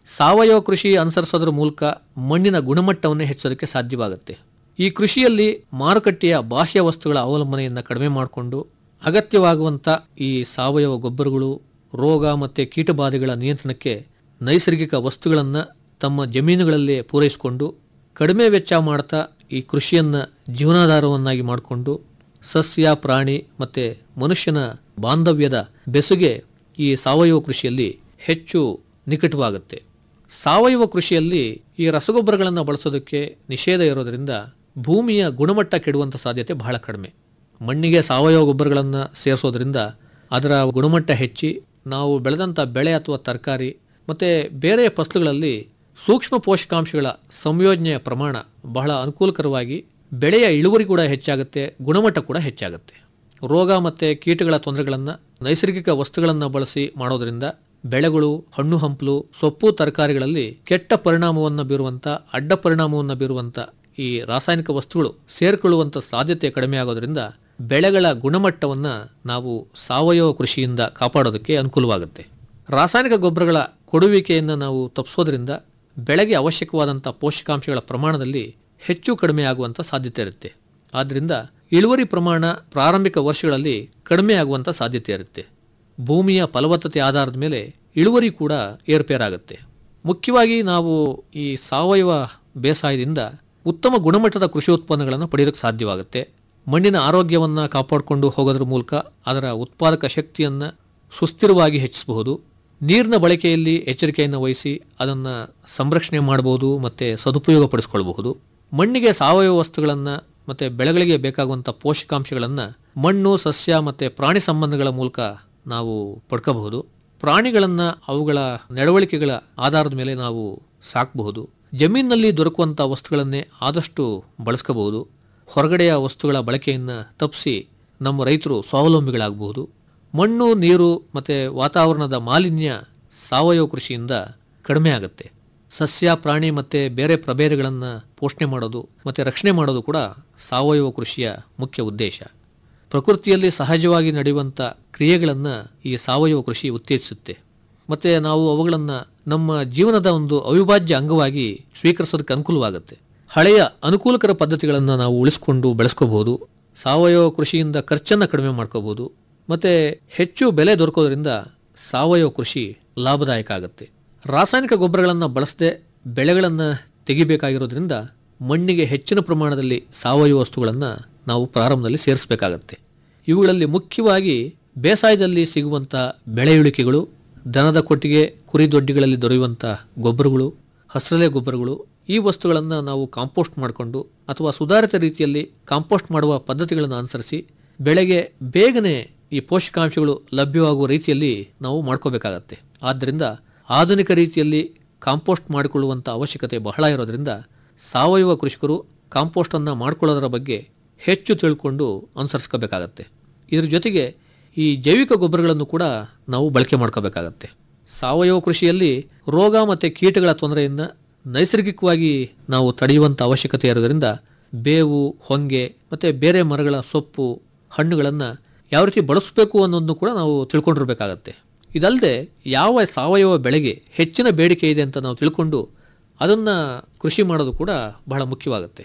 ಸಾವಯವ ಕೃಷಿ ಅನುಸರಿಸೋದ್ರ ಮೂಲಕ ಮಣ್ಣಿನ ಗುಣಮಟ್ಟವನ್ನು ಹೆಚ್ಚೋದಕ್ಕೆ ಸಾಧ್ಯವಾಗುತ್ತೆ ಈ ಕೃಷಿಯಲ್ಲಿ ಮಾರುಕಟ್ಟೆಯ ಬಾಹ್ಯ ವಸ್ತುಗಳ ಅವಲಂಬನೆಯನ್ನು ಕಡಿಮೆ ಮಾಡಿಕೊಂಡು ಅಗತ್ಯವಾಗುವಂಥ ಈ ಸಾವಯವ ಗೊಬ್ಬರಗಳು ರೋಗ ಮತ್ತು ಕೀಟಬಾಧೆಗಳ ನಿಯಂತ್ರಣಕ್ಕೆ ನೈಸರ್ಗಿಕ ವಸ್ತುಗಳನ್ನು ತಮ್ಮ ಜಮೀನುಗಳಲ್ಲೇ ಪೂರೈಸಿಕೊಂಡು ಕಡಿಮೆ ವೆಚ್ಚ ಮಾಡ್ತಾ ಈ ಕೃಷಿಯನ್ನು ಜೀವನಾಧಾರವನ್ನಾಗಿ ಮಾಡಿಕೊಂಡು ಸಸ್ಯ ಪ್ರಾಣಿ ಮತ್ತು ಮನುಷ್ಯನ ಬಾಂಧವ್ಯದ ಬೆಸುಗೆ ಈ ಸಾವಯವ ಕೃಷಿಯಲ್ಲಿ ಹೆಚ್ಚು ನಿಕಟವಾಗುತ್ತೆ ಸಾವಯವ ಕೃಷಿಯಲ್ಲಿ ಈ ರಸಗೊಬ್ಬರಗಳನ್ನು ಬಳಸೋದಕ್ಕೆ ನಿಷೇಧ ಇರೋದರಿಂದ ಭೂಮಿಯ ಗುಣಮಟ್ಟ ಕೆಡುವಂಥ ಸಾಧ್ಯತೆ ಬಹಳ ಕಡಿಮೆ ಮಣ್ಣಿಗೆ ಸಾವಯವ ಗೊಬ್ಬರಗಳನ್ನು ಸೇರಿಸೋದ್ರಿಂದ ಅದರ ಗುಣಮಟ್ಟ ಹೆಚ್ಚಿ ನಾವು ಬೆಳೆದಂಥ ಬೆಳೆ ಅಥವಾ ತರಕಾರಿ ಮತ್ತು ಬೇರೆ ಫಸಲುಗಳಲ್ಲಿ ಸೂಕ್ಷ್ಮ ಪೋಷಕಾಂಶಗಳ ಸಂಯೋಜನೆಯ ಪ್ರಮಾಣ ಬಹಳ ಅನುಕೂಲಕರವಾಗಿ ಬೆಳೆಯ ಇಳುವರಿ ಕೂಡ ಹೆಚ್ಚಾಗುತ್ತೆ ಗುಣಮಟ್ಟ ಕೂಡ ಹೆಚ್ಚಾಗುತ್ತೆ ರೋಗ ಮತ್ತು ಕೀಟಗಳ ತೊಂದರೆಗಳನ್ನು ನೈಸರ್ಗಿಕ ವಸ್ತುಗಳನ್ನು ಬಳಸಿ ಮಾಡೋದ್ರಿಂದ ಬೆಳೆಗಳು ಹಣ್ಣು ಹಂಪಲು ಸೊಪ್ಪು ತರಕಾರಿಗಳಲ್ಲಿ ಕೆಟ್ಟ ಪರಿಣಾಮವನ್ನು ಬೀರುವಂಥ ಅಡ್ಡ ಪರಿಣಾಮವನ್ನು ಬೀರುವಂಥ ಈ ರಾಸಾಯನಿಕ ವಸ್ತುಗಳು ಸೇರ್ಕೊಳ್ಳುವಂಥ ಸಾಧ್ಯತೆ ಕಡಿಮೆ ಆಗೋದ್ರಿಂದ ಬೆಳೆಗಳ ಗುಣಮಟ್ಟವನ್ನು ನಾವು ಸಾವಯವ ಕೃಷಿಯಿಂದ ಕಾಪಾಡೋದಕ್ಕೆ ಅನುಕೂಲವಾಗುತ್ತೆ ರಾಸಾಯನಿಕ ಗೊಬ್ಬರಗಳ ಕೊಡುವಿಕೆಯನ್ನು ನಾವು ತಪ್ಪಿಸೋದ್ರಿಂದ ಬೆಳೆಗೆ ಅವಶ್ಯಕವಾದಂಥ ಪೋಷಕಾಂಶಗಳ ಪ್ರಮಾಣದಲ್ಲಿ ಹೆಚ್ಚು ಕಡಿಮೆ ಆಗುವಂಥ ಸಾಧ್ಯತೆ ಇರುತ್ತೆ ಆದ್ದರಿಂದ ಇಳುವರಿ ಪ್ರಮಾಣ ಪ್ರಾರಂಭಿಕ ವರ್ಷಗಳಲ್ಲಿ ಕಡಿಮೆ ಆಗುವಂಥ ಸಾಧ್ಯತೆ ಇರುತ್ತೆ ಭೂಮಿಯ ಫಲವತ್ತತೆ ಆಧಾರದ ಮೇಲೆ ಇಳುವರಿ ಕೂಡ ಏರ್ಪೇರಾಗುತ್ತೆ ಮುಖ್ಯವಾಗಿ ನಾವು ಈ ಸಾವಯವ ಬೇಸಾಯದಿಂದ ಉತ್ತಮ ಗುಣಮಟ್ಟದ ಕೃಷಿ ಉತ್ಪನ್ನಗಳನ್ನು ಪಡೆಯೋಕ್ಕೆ ಸಾಧ್ಯವಾಗುತ್ತೆ ಮಣ್ಣಿನ ಆರೋಗ್ಯವನ್ನು ಕಾಪಾಡಿಕೊಂಡು ಹೋಗೋದ್ರ ಮೂಲಕ ಅದರ ಉತ್ಪಾದಕ ಶಕ್ತಿಯನ್ನು ಸುಸ್ಥಿರವಾಗಿ ಹೆಚ್ಚಿಸಬಹುದು ನೀರಿನ ಬಳಕೆಯಲ್ಲಿ ಎಚ್ಚರಿಕೆಯನ್ನು ವಹಿಸಿ ಅದನ್ನು ಸಂರಕ್ಷಣೆ ಮಾಡಬಹುದು ಮತ್ತು ಸದುಪಯೋಗಪಡಿಸ್ಕೊಳ್ಬಹುದು ಮಣ್ಣಿಗೆ ಸಾವಯವ ವಸ್ತುಗಳನ್ನು ಮತ್ತು ಬೆಳೆಗಳಿಗೆ ಬೇಕಾಗುವಂಥ ಪೋಷಕಾಂಶಗಳನ್ನು ಮಣ್ಣು ಸಸ್ಯ ಮತ್ತು ಪ್ರಾಣಿ ಸಂಬಂಧಗಳ ಮೂಲಕ ನಾವು ಪಡ್ಕೋಬಹುದು ಪ್ರಾಣಿಗಳನ್ನು ಅವುಗಳ ನಡವಳಿಕೆಗಳ ಆಧಾರದ ಮೇಲೆ ನಾವು ಸಾಕಬಹುದು ಜಮೀನಿನಲ್ಲಿ ದೊರಕುವಂಥ ವಸ್ತುಗಳನ್ನೇ ಆದಷ್ಟು ಬಳಸ್ಕೋಬಹುದು ಹೊರಗಡೆಯ ವಸ್ತುಗಳ ಬಳಕೆಯನ್ನು ತಪ್ಪಿಸಿ ನಮ್ಮ ರೈತರು ಸ್ವಾವಲಂಬಿಗಳಾಗಬಹುದು ಮಣ್ಣು ನೀರು ಮತ್ತು ವಾತಾವರಣದ ಮಾಲಿನ್ಯ ಸಾವಯವ ಕೃಷಿಯಿಂದ ಕಡಿಮೆ ಆಗುತ್ತೆ ಸಸ್ಯ ಪ್ರಾಣಿ ಮತ್ತು ಬೇರೆ ಪ್ರಭೇದಗಳನ್ನು ಪೋಷಣೆ ಮಾಡೋದು ಮತ್ತು ರಕ್ಷಣೆ ಮಾಡೋದು ಕೂಡ ಸಾವಯವ ಕೃಷಿಯ ಮುಖ್ಯ ಉದ್ದೇಶ ಪ್ರಕೃತಿಯಲ್ಲಿ ಸಹಜವಾಗಿ ನಡೆಯುವಂಥ ಕ್ರಿಯೆಗಳನ್ನು ಈ ಸಾವಯವ ಕೃಷಿ ಉತ್ತೇಜಿಸುತ್ತೆ ಮತ್ತು ನಾವು ಅವುಗಳನ್ನು ನಮ್ಮ ಜೀವನದ ಒಂದು ಅವಿಭಾಜ್ಯ ಅಂಗವಾಗಿ ಸ್ವೀಕರಿಸೋದಕ್ಕೆ ಅನುಕೂಲವಾಗುತ್ತೆ ಹಳೆಯ ಅನುಕೂಲಕರ ಪದ್ಧತಿಗಳನ್ನು ನಾವು ಉಳಿಸ್ಕೊಂಡು ಬೆಳೆಸ್ಕೋಬಹುದು ಸಾವಯವ ಕೃಷಿಯಿಂದ ಖರ್ಚನ್ನು ಕಡಿಮೆ ಮಾಡ್ಕೋಬಹುದು ಮತ್ತು ಹೆಚ್ಚು ಬೆಲೆ ದೊರಕೋದ್ರಿಂದ ಸಾವಯವ ಕೃಷಿ ಲಾಭದಾಯಕ ಆಗುತ್ತೆ ರಾಸಾಯನಿಕ ಗೊಬ್ಬರಗಳನ್ನು ಬಳಸದೆ ಬೆಳೆಗಳನ್ನು ತೆಗಿಬೇಕಾಗಿರೋದ್ರಿಂದ ಮಣ್ಣಿಗೆ ಹೆಚ್ಚಿನ ಪ್ರಮಾಣದಲ್ಲಿ ಸಾವಯವ ವಸ್ತುಗಳನ್ನು ನಾವು ಪ್ರಾರಂಭದಲ್ಲಿ ಸೇರಿಸಬೇಕಾಗತ್ತೆ ಇವುಗಳಲ್ಲಿ ಮುಖ್ಯವಾಗಿ ಬೇಸಾಯದಲ್ಲಿ ಸಿಗುವಂಥ ಬೆಳೆಯುಳಿಕೆಗಳು ದನದ ಕೊಟ್ಟಿಗೆ ಕುರಿ ದೊಡ್ಡಿಗಳಲ್ಲಿ ದೊರೆಯುವಂಥ ಗೊಬ್ಬರಗಳು ಹಸಿರಲೆ ಗೊಬ್ಬರಗಳು ಈ ವಸ್ತುಗಳನ್ನು ನಾವು ಕಾಂಪೋಸ್ಟ್ ಮಾಡಿಕೊಂಡು ಅಥವಾ ಸುಧಾರಿತ ರೀತಿಯಲ್ಲಿ ಕಾಂಪೋಸ್ಟ್ ಮಾಡುವ ಪದ್ಧತಿಗಳನ್ನು ಅನುಸರಿಸಿ ಬೆಳೆಗೆ ಬೇಗನೆ ಈ ಪೋಷಕಾಂಶಗಳು ಲಭ್ಯವಾಗುವ ರೀತಿಯಲ್ಲಿ ನಾವು ಮಾಡ್ಕೋಬೇಕಾಗತ್ತೆ ಆದ್ದರಿಂದ ಆಧುನಿಕ ರೀತಿಯಲ್ಲಿ ಕಾಂಪೋಸ್ಟ್ ಮಾಡಿಕೊಳ್ಳುವಂಥ ಅವಶ್ಯಕತೆ ಬಹಳ ಇರೋದ್ರಿಂದ ಸಾವಯವ ಕೃಷಿಕರು ಕಾಂಪೋಸ್ಟನ್ನು ಮಾಡ್ಕೊಳ್ಳೋದರ ಬಗ್ಗೆ ಹೆಚ್ಚು ತಿಳ್ಕೊಂಡು ಅನುಸರಿಸ್ಕೋಬೇಕಾಗತ್ತೆ ಇದ್ರ ಜೊತೆಗೆ ಈ ಜೈವಿಕ ಗೊಬ್ಬರಗಳನ್ನು ಕೂಡ ನಾವು ಬಳಕೆ ಮಾಡ್ಕೋಬೇಕಾಗತ್ತೆ ಸಾವಯವ ಕೃಷಿಯಲ್ಲಿ ರೋಗ ಮತ್ತು ಕೀಟಗಳ ತೊಂದರೆಯನ್ನು ನೈಸರ್ಗಿಕವಾಗಿ ನಾವು ತಡೆಯುವಂಥ ಅವಶ್ಯಕತೆ ಇರೋದರಿಂದ ಬೇವು ಹೊಂಗೆ ಮತ್ತು ಬೇರೆ ಮರಗಳ ಸೊಪ್ಪು ಹಣ್ಣುಗಳನ್ನು ಯಾವ ರೀತಿ ಬಳಸಬೇಕು ಅನ್ನೋದನ್ನು ಕೂಡ ನಾವು ತಿಳ್ಕೊಂಡಿರ್ಬೇಕಾಗತ್ತೆ ಇದಲ್ಲದೆ ಯಾವ ಸಾವಯವ ಬೆಳೆಗೆ ಹೆಚ್ಚಿನ ಬೇಡಿಕೆ ಇದೆ ಅಂತ ನಾವು ತಿಳ್ಕೊಂಡು ಅದನ್ನು ಕೃಷಿ ಮಾಡೋದು ಕೂಡ ಬಹಳ ಮುಖ್ಯವಾಗುತ್ತೆ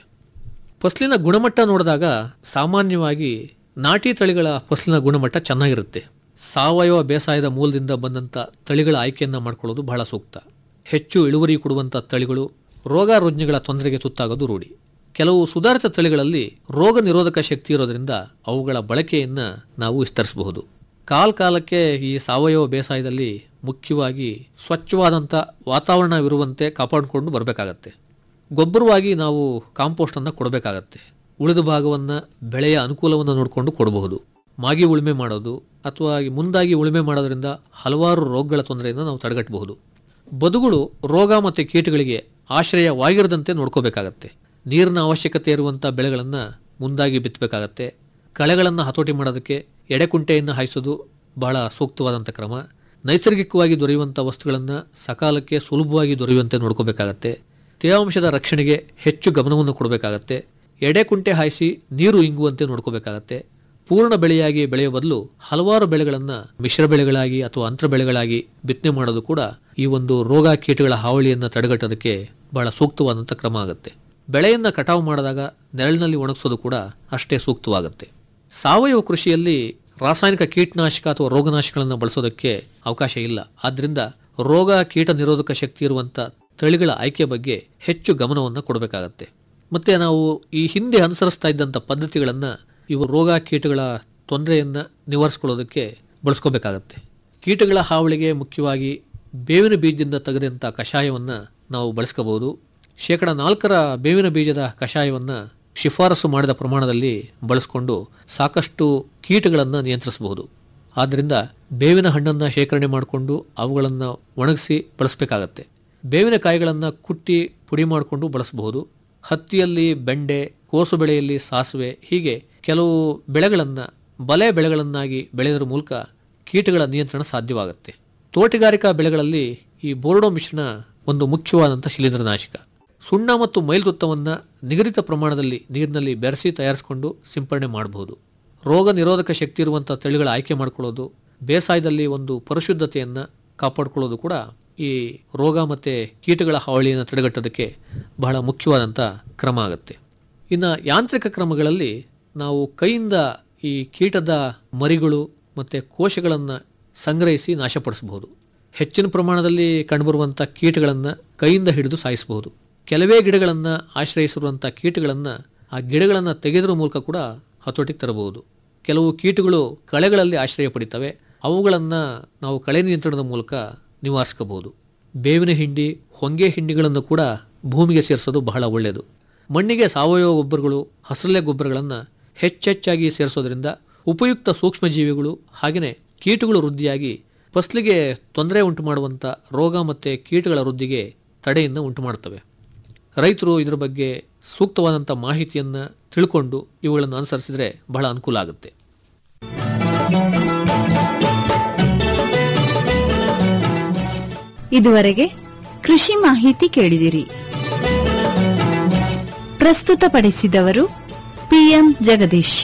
ಫಸಲಿನ ಗುಣಮಟ್ಟ ನೋಡಿದಾಗ ಸಾಮಾನ್ಯವಾಗಿ ನಾಟಿ ತಳಿಗಳ ಫಸಲಿನ ಗುಣಮಟ್ಟ ಚೆನ್ನಾಗಿರುತ್ತೆ ಸಾವಯವ ಬೇಸಾಯದ ಮೂಲದಿಂದ ಬಂದಂಥ ತಳಿಗಳ ಆಯ್ಕೆಯನ್ನು ಮಾಡ್ಕೊಳ್ಳೋದು ಬಹಳ ಸೂಕ್ತ ಹೆಚ್ಚು ಇಳುವರಿ ಕೊಡುವಂಥ ತಳಿಗಳು ರೋಗ ರುಜಿನಗಳ ತೊಂದರೆಗೆ ತುತ್ತಾಗೋದು ರೂಢಿ ಕೆಲವು ಸುಧಾರಿತ ತಳಿಗಳಲ್ಲಿ ರೋಗ ನಿರೋಧಕ ಶಕ್ತಿ ಇರೋದ್ರಿಂದ ಅವುಗಳ ಬಳಕೆಯನ್ನು ನಾವು ವಿಸ್ತರಿಸಬಹುದು ಕಾಲ ಕಾಲಕ್ಕೆ ಈ ಸಾವಯವ ಬೇಸಾಯದಲ್ಲಿ ಮುಖ್ಯವಾಗಿ ಸ್ವಚ್ಛವಾದಂಥ ವಾತಾವರಣವಿರುವಂತೆ ಕಾಪಾಡಿಕೊಂಡು ಬರಬೇಕಾಗತ್ತೆ ಗೊಬ್ಬರವಾಗಿ ನಾವು ಕಾಂಪೋಸ್ಟನ್ನು ಕೊಡಬೇಕಾಗತ್ತೆ ಉಳಿದ ಭಾಗವನ್ನು ಬೆಳೆಯ ಅನುಕೂಲವನ್ನು ನೋಡಿಕೊಂಡು ಕೊಡಬಹುದು ಮಾಗಿ ಉಳುಮೆ ಮಾಡೋದು ಅಥವಾ ಈ ಮುಂದಾಗಿ ಉಳುಮೆ ಮಾಡೋದ್ರಿಂದ ಹಲವಾರು ರೋಗಗಳ ತೊಂದರೆಯನ್ನು ನಾವು ತಡೆಗಟ್ಟಬಹುದು ಬದುಗಳು ರೋಗ ಮತ್ತು ಕೀಟಗಳಿಗೆ ಆಶ್ರಯವಾಗಿರದಂತೆ ನೋಡ್ಕೋಬೇಕಾಗತ್ತೆ ನೀರಿನ ಅವಶ್ಯಕತೆ ಇರುವಂಥ ಬೆಳೆಗಳನ್ನು ಮುಂದಾಗಿ ಬಿತ್ತಬೇಕಾಗತ್ತೆ ಕಳೆಗಳನ್ನು ಹತೋಟಿ ಮಾಡೋದಕ್ಕೆ ಎಡೆಕುಂಟೆಯನ್ನು ಹಾಯಿಸೋದು ಬಹಳ ಸೂಕ್ತವಾದಂಥ ಕ್ರಮ ನೈಸರ್ಗಿಕವಾಗಿ ದೊರೆಯುವಂಥ ವಸ್ತುಗಳನ್ನು ಸಕಾಲಕ್ಕೆ ಸುಲಭವಾಗಿ ದೊರೆಯುವಂತೆ ನೋಡ್ಕೋಬೇಕಾಗತ್ತೆ ತೇವಾಂಶದ ರಕ್ಷಣೆಗೆ ಹೆಚ್ಚು ಗಮನವನ್ನು ಕೊಡಬೇಕಾಗತ್ತೆ ಎಡೆಕುಂಟೆ ಹಾಯಿಸಿ ನೀರು ಇಂಗುವಂತೆ ನೋಡ್ಕೋಬೇಕಾಗತ್ತೆ ಪೂರ್ಣ ಬೆಳೆಯಾಗಿ ಬೆಳೆಯುವ ಬದಲು ಹಲವಾರು ಬೆಳೆಗಳನ್ನ ಮಿಶ್ರ ಬೆಳೆಗಳಾಗಿ ಅಥವಾ ಅಂತರ ಬೆಳೆಗಳಾಗಿ ಬಿತ್ತನೆ ಮಾಡೋದು ಕೂಡ ಈ ಒಂದು ರೋಗ ಕೀಟಗಳ ಹಾವಳಿಯನ್ನು ತಡೆಗಟ್ಟೋದಕ್ಕೆ ಬಹಳ ಸೂಕ್ತವಾದಂಥ ಕ್ರಮ ಆಗುತ್ತೆ ಬೆಳೆಯನ್ನ ಕಟಾವು ಮಾಡಿದಾಗ ನೆರಳಿನಲ್ಲಿ ಒಣಗಿಸೋದು ಕೂಡ ಅಷ್ಟೇ ಸೂಕ್ತವಾಗುತ್ತೆ ಸಾವಯವ ಕೃಷಿಯಲ್ಲಿ ರಾಸಾಯನಿಕ ಕೀಟನಾಶಕ ಅಥವಾ ರೋಗನಾಶಕಗಳನ್ನು ಬಳಸೋದಕ್ಕೆ ಅವಕಾಶ ಇಲ್ಲ ಆದ್ದರಿಂದ ರೋಗ ಕೀಟ ನಿರೋಧಕ ಶಕ್ತಿ ಇರುವಂಥ ತಳಿಗಳ ಆಯ್ಕೆ ಬಗ್ಗೆ ಹೆಚ್ಚು ಗಮನವನ್ನು ಕೊಡಬೇಕಾಗತ್ತೆ ಮತ್ತೆ ನಾವು ಈ ಹಿಂದೆ ಅನುಸರಿಸ್ತಾ ಇದ್ದಂಥ ಪದ್ಧತಿಗಳನ್ನು ಇವು ರೋಗ ಕೀಟಗಳ ತೊಂದರೆಯನ್ನು ನಿವಾರಿಸ್ಕೊಳ್ಳೋದಕ್ಕೆ ಬಳಸ್ಕೋಬೇಕಾಗತ್ತೆ ಕೀಟಗಳ ಹಾವಳಿಗೆ ಮುಖ್ಯವಾಗಿ ಬೇವಿನ ಬೀಜದಿಂದ ತೆಗೆದಂಥ ಕಷಾಯವನ್ನು ನಾವು ಬಳಸ್ಕೋಬಹುದು ಶೇಕಡ ನಾಲ್ಕರ ಬೇವಿನ ಬೀಜದ ಕಷಾಯವನ್ನು ಶಿಫಾರಸು ಮಾಡಿದ ಪ್ರಮಾಣದಲ್ಲಿ ಬಳಸಿಕೊಂಡು ಸಾಕಷ್ಟು ಕೀಟಗಳನ್ನು ನಿಯಂತ್ರಿಸಬಹುದು ಆದ್ದರಿಂದ ಬೇವಿನ ಹಣ್ಣನ್ನು ಶೇಖರಣೆ ಮಾಡಿಕೊಂಡು ಅವುಗಳನ್ನು ಒಣಗಿಸಿ ಬಳಸಬೇಕಾಗತ್ತೆ ಬೇವಿನ ಕಾಯಿಗಳನ್ನು ಕುಟ್ಟಿ ಪುಡಿ ಮಾಡಿಕೊಂಡು ಬಳಸಬಹುದು ಹತ್ತಿಯಲ್ಲಿ ಬೆಂಡೆ ಕೋಸು ಬೆಳೆಯಲ್ಲಿ ಸಾಸಿವೆ ಹೀಗೆ ಕೆಲವು ಬೆಳೆಗಳನ್ನು ಬಲೆ ಬೆಳೆಗಳನ್ನಾಗಿ ಬೆಳೆಯೋದ್ರ ಮೂಲಕ ಕೀಟಗಳ ನಿಯಂತ್ರಣ ಸಾಧ್ಯವಾಗುತ್ತೆ ತೋಟಗಾರಿಕಾ ಬೆಳೆಗಳಲ್ಲಿ ಈ ಬೋರ್ಡೋ ಮಿಶ್ರಣ ಒಂದು ಮುಖ್ಯವಾದಂಥ ಶಿಲೀಂಧ್ರನಾಶಕ ಸುಣ್ಣ ಮತ್ತು ಮೈಲ್ತುತ್ತವನ್ನು ನಿಗದಿತ ಪ್ರಮಾಣದಲ್ಲಿ ನೀರಿನಲ್ಲಿ ಬೆರೆಸಿ ತಯಾರಿಸಿಕೊಂಡು ಸಿಂಪರಣೆ ಮಾಡಬಹುದು ರೋಗ ನಿರೋಧಕ ಶಕ್ತಿ ಇರುವಂಥ ತಳಿಗಳ ಆಯ್ಕೆ ಮಾಡ್ಕೊಳ್ಳೋದು ಬೇಸಾಯದಲ್ಲಿ ಒಂದು ಪರಿಶುದ್ಧತೆಯನ್ನು ಕಾಪಾಡಿಕೊಳ್ಳೋದು ಕೂಡ ಈ ರೋಗ ಮತ್ತು ಕೀಟಗಳ ಹಾವಳಿಯನ್ನು ತಡೆಗಟ್ಟೋದಕ್ಕೆ ಬಹಳ ಮುಖ್ಯವಾದಂಥ ಕ್ರಮ ಆಗುತ್ತೆ ಇನ್ನು ಯಾಂತ್ರಿಕ ಕ್ರಮಗಳಲ್ಲಿ ನಾವು ಕೈಯಿಂದ ಈ ಕೀಟದ ಮರಿಗಳು ಮತ್ತು ಕೋಶಗಳನ್ನು ಸಂಗ್ರಹಿಸಿ ನಾಶಪಡಿಸಬಹುದು ಹೆಚ್ಚಿನ ಪ್ರಮಾಣದಲ್ಲಿ ಕಂಡುಬರುವಂಥ ಕೀಟಗಳನ್ನು ಕೈಯಿಂದ ಹಿಡಿದು ಸಾಯಿಸಬಹುದು ಕೆಲವೇ ಗಿಡಗಳನ್ನು ಆಶ್ರಯಿಸಿರುವಂಥ ಕೀಟಗಳನ್ನು ಆ ಗಿಡಗಳನ್ನು ತೆಗೆದ್ರ ಮೂಲಕ ಕೂಡ ಹತೋಟಿಗೆ ತರಬಹುದು ಕೆಲವು ಕೀಟಗಳು ಕಳೆಗಳಲ್ಲಿ ಆಶ್ರಯ ಪಡಿತವೆ ಅವುಗಳನ್ನು ನಾವು ಕಳೆ ನಿಯಂತ್ರಣದ ಮೂಲಕ ನಿವಾರಿಸ್ಕೋಬಹುದು ಬೇವಿನ ಹಿಂಡಿ ಹೊಂಗೆ ಹಿಂಡಿಗಳನ್ನು ಕೂಡ ಭೂಮಿಗೆ ಸೇರಿಸೋದು ಬಹಳ ಒಳ್ಳೆಯದು ಮಣ್ಣಿಗೆ ಸಾವಯವ ಗೊಬ್ಬರಗಳು ಹಸರಲೆ ಗೊಬ್ಬರಗಳನ್ನು ಹೆಚ್ಚೆಚ್ಚಾಗಿ ಸೇರಿಸೋದ್ರಿಂದ ಉಪಯುಕ್ತ ಸೂಕ್ಷ್ಮಜೀವಿಗಳು ಹಾಗೆಯೇ ಕೀಟಗಳು ವೃದ್ಧಿಯಾಗಿ ಫಸಲಿಗೆ ತೊಂದರೆ ಉಂಟು ಮಾಡುವಂಥ ರೋಗ ಮತ್ತು ಕೀಟಗಳ ವೃದ್ಧಿಗೆ ತಡೆಯನ್ನು ಉಂಟು ಮಾಡ್ತವೆ ರೈತರು ಇದರ ಬಗ್ಗೆ ಸೂಕ್ತವಾದಂಥ ಮಾಹಿತಿಯನ್ನು ತಿಳ್ಕೊಂಡು ಇವುಗಳನ್ನು ಅನುಸರಿಸಿದರೆ ಬಹಳ ಅನುಕೂಲ ಆಗುತ್ತೆ ಇದುವರೆಗೆ ಕೃಷಿ ಮಾಹಿತಿ ಕೇಳಿದಿರಿ ಪ್ರಸ್ತುತಪಡಿಸಿದವರು ಪಿಎಂ ಜಗದೀಶ್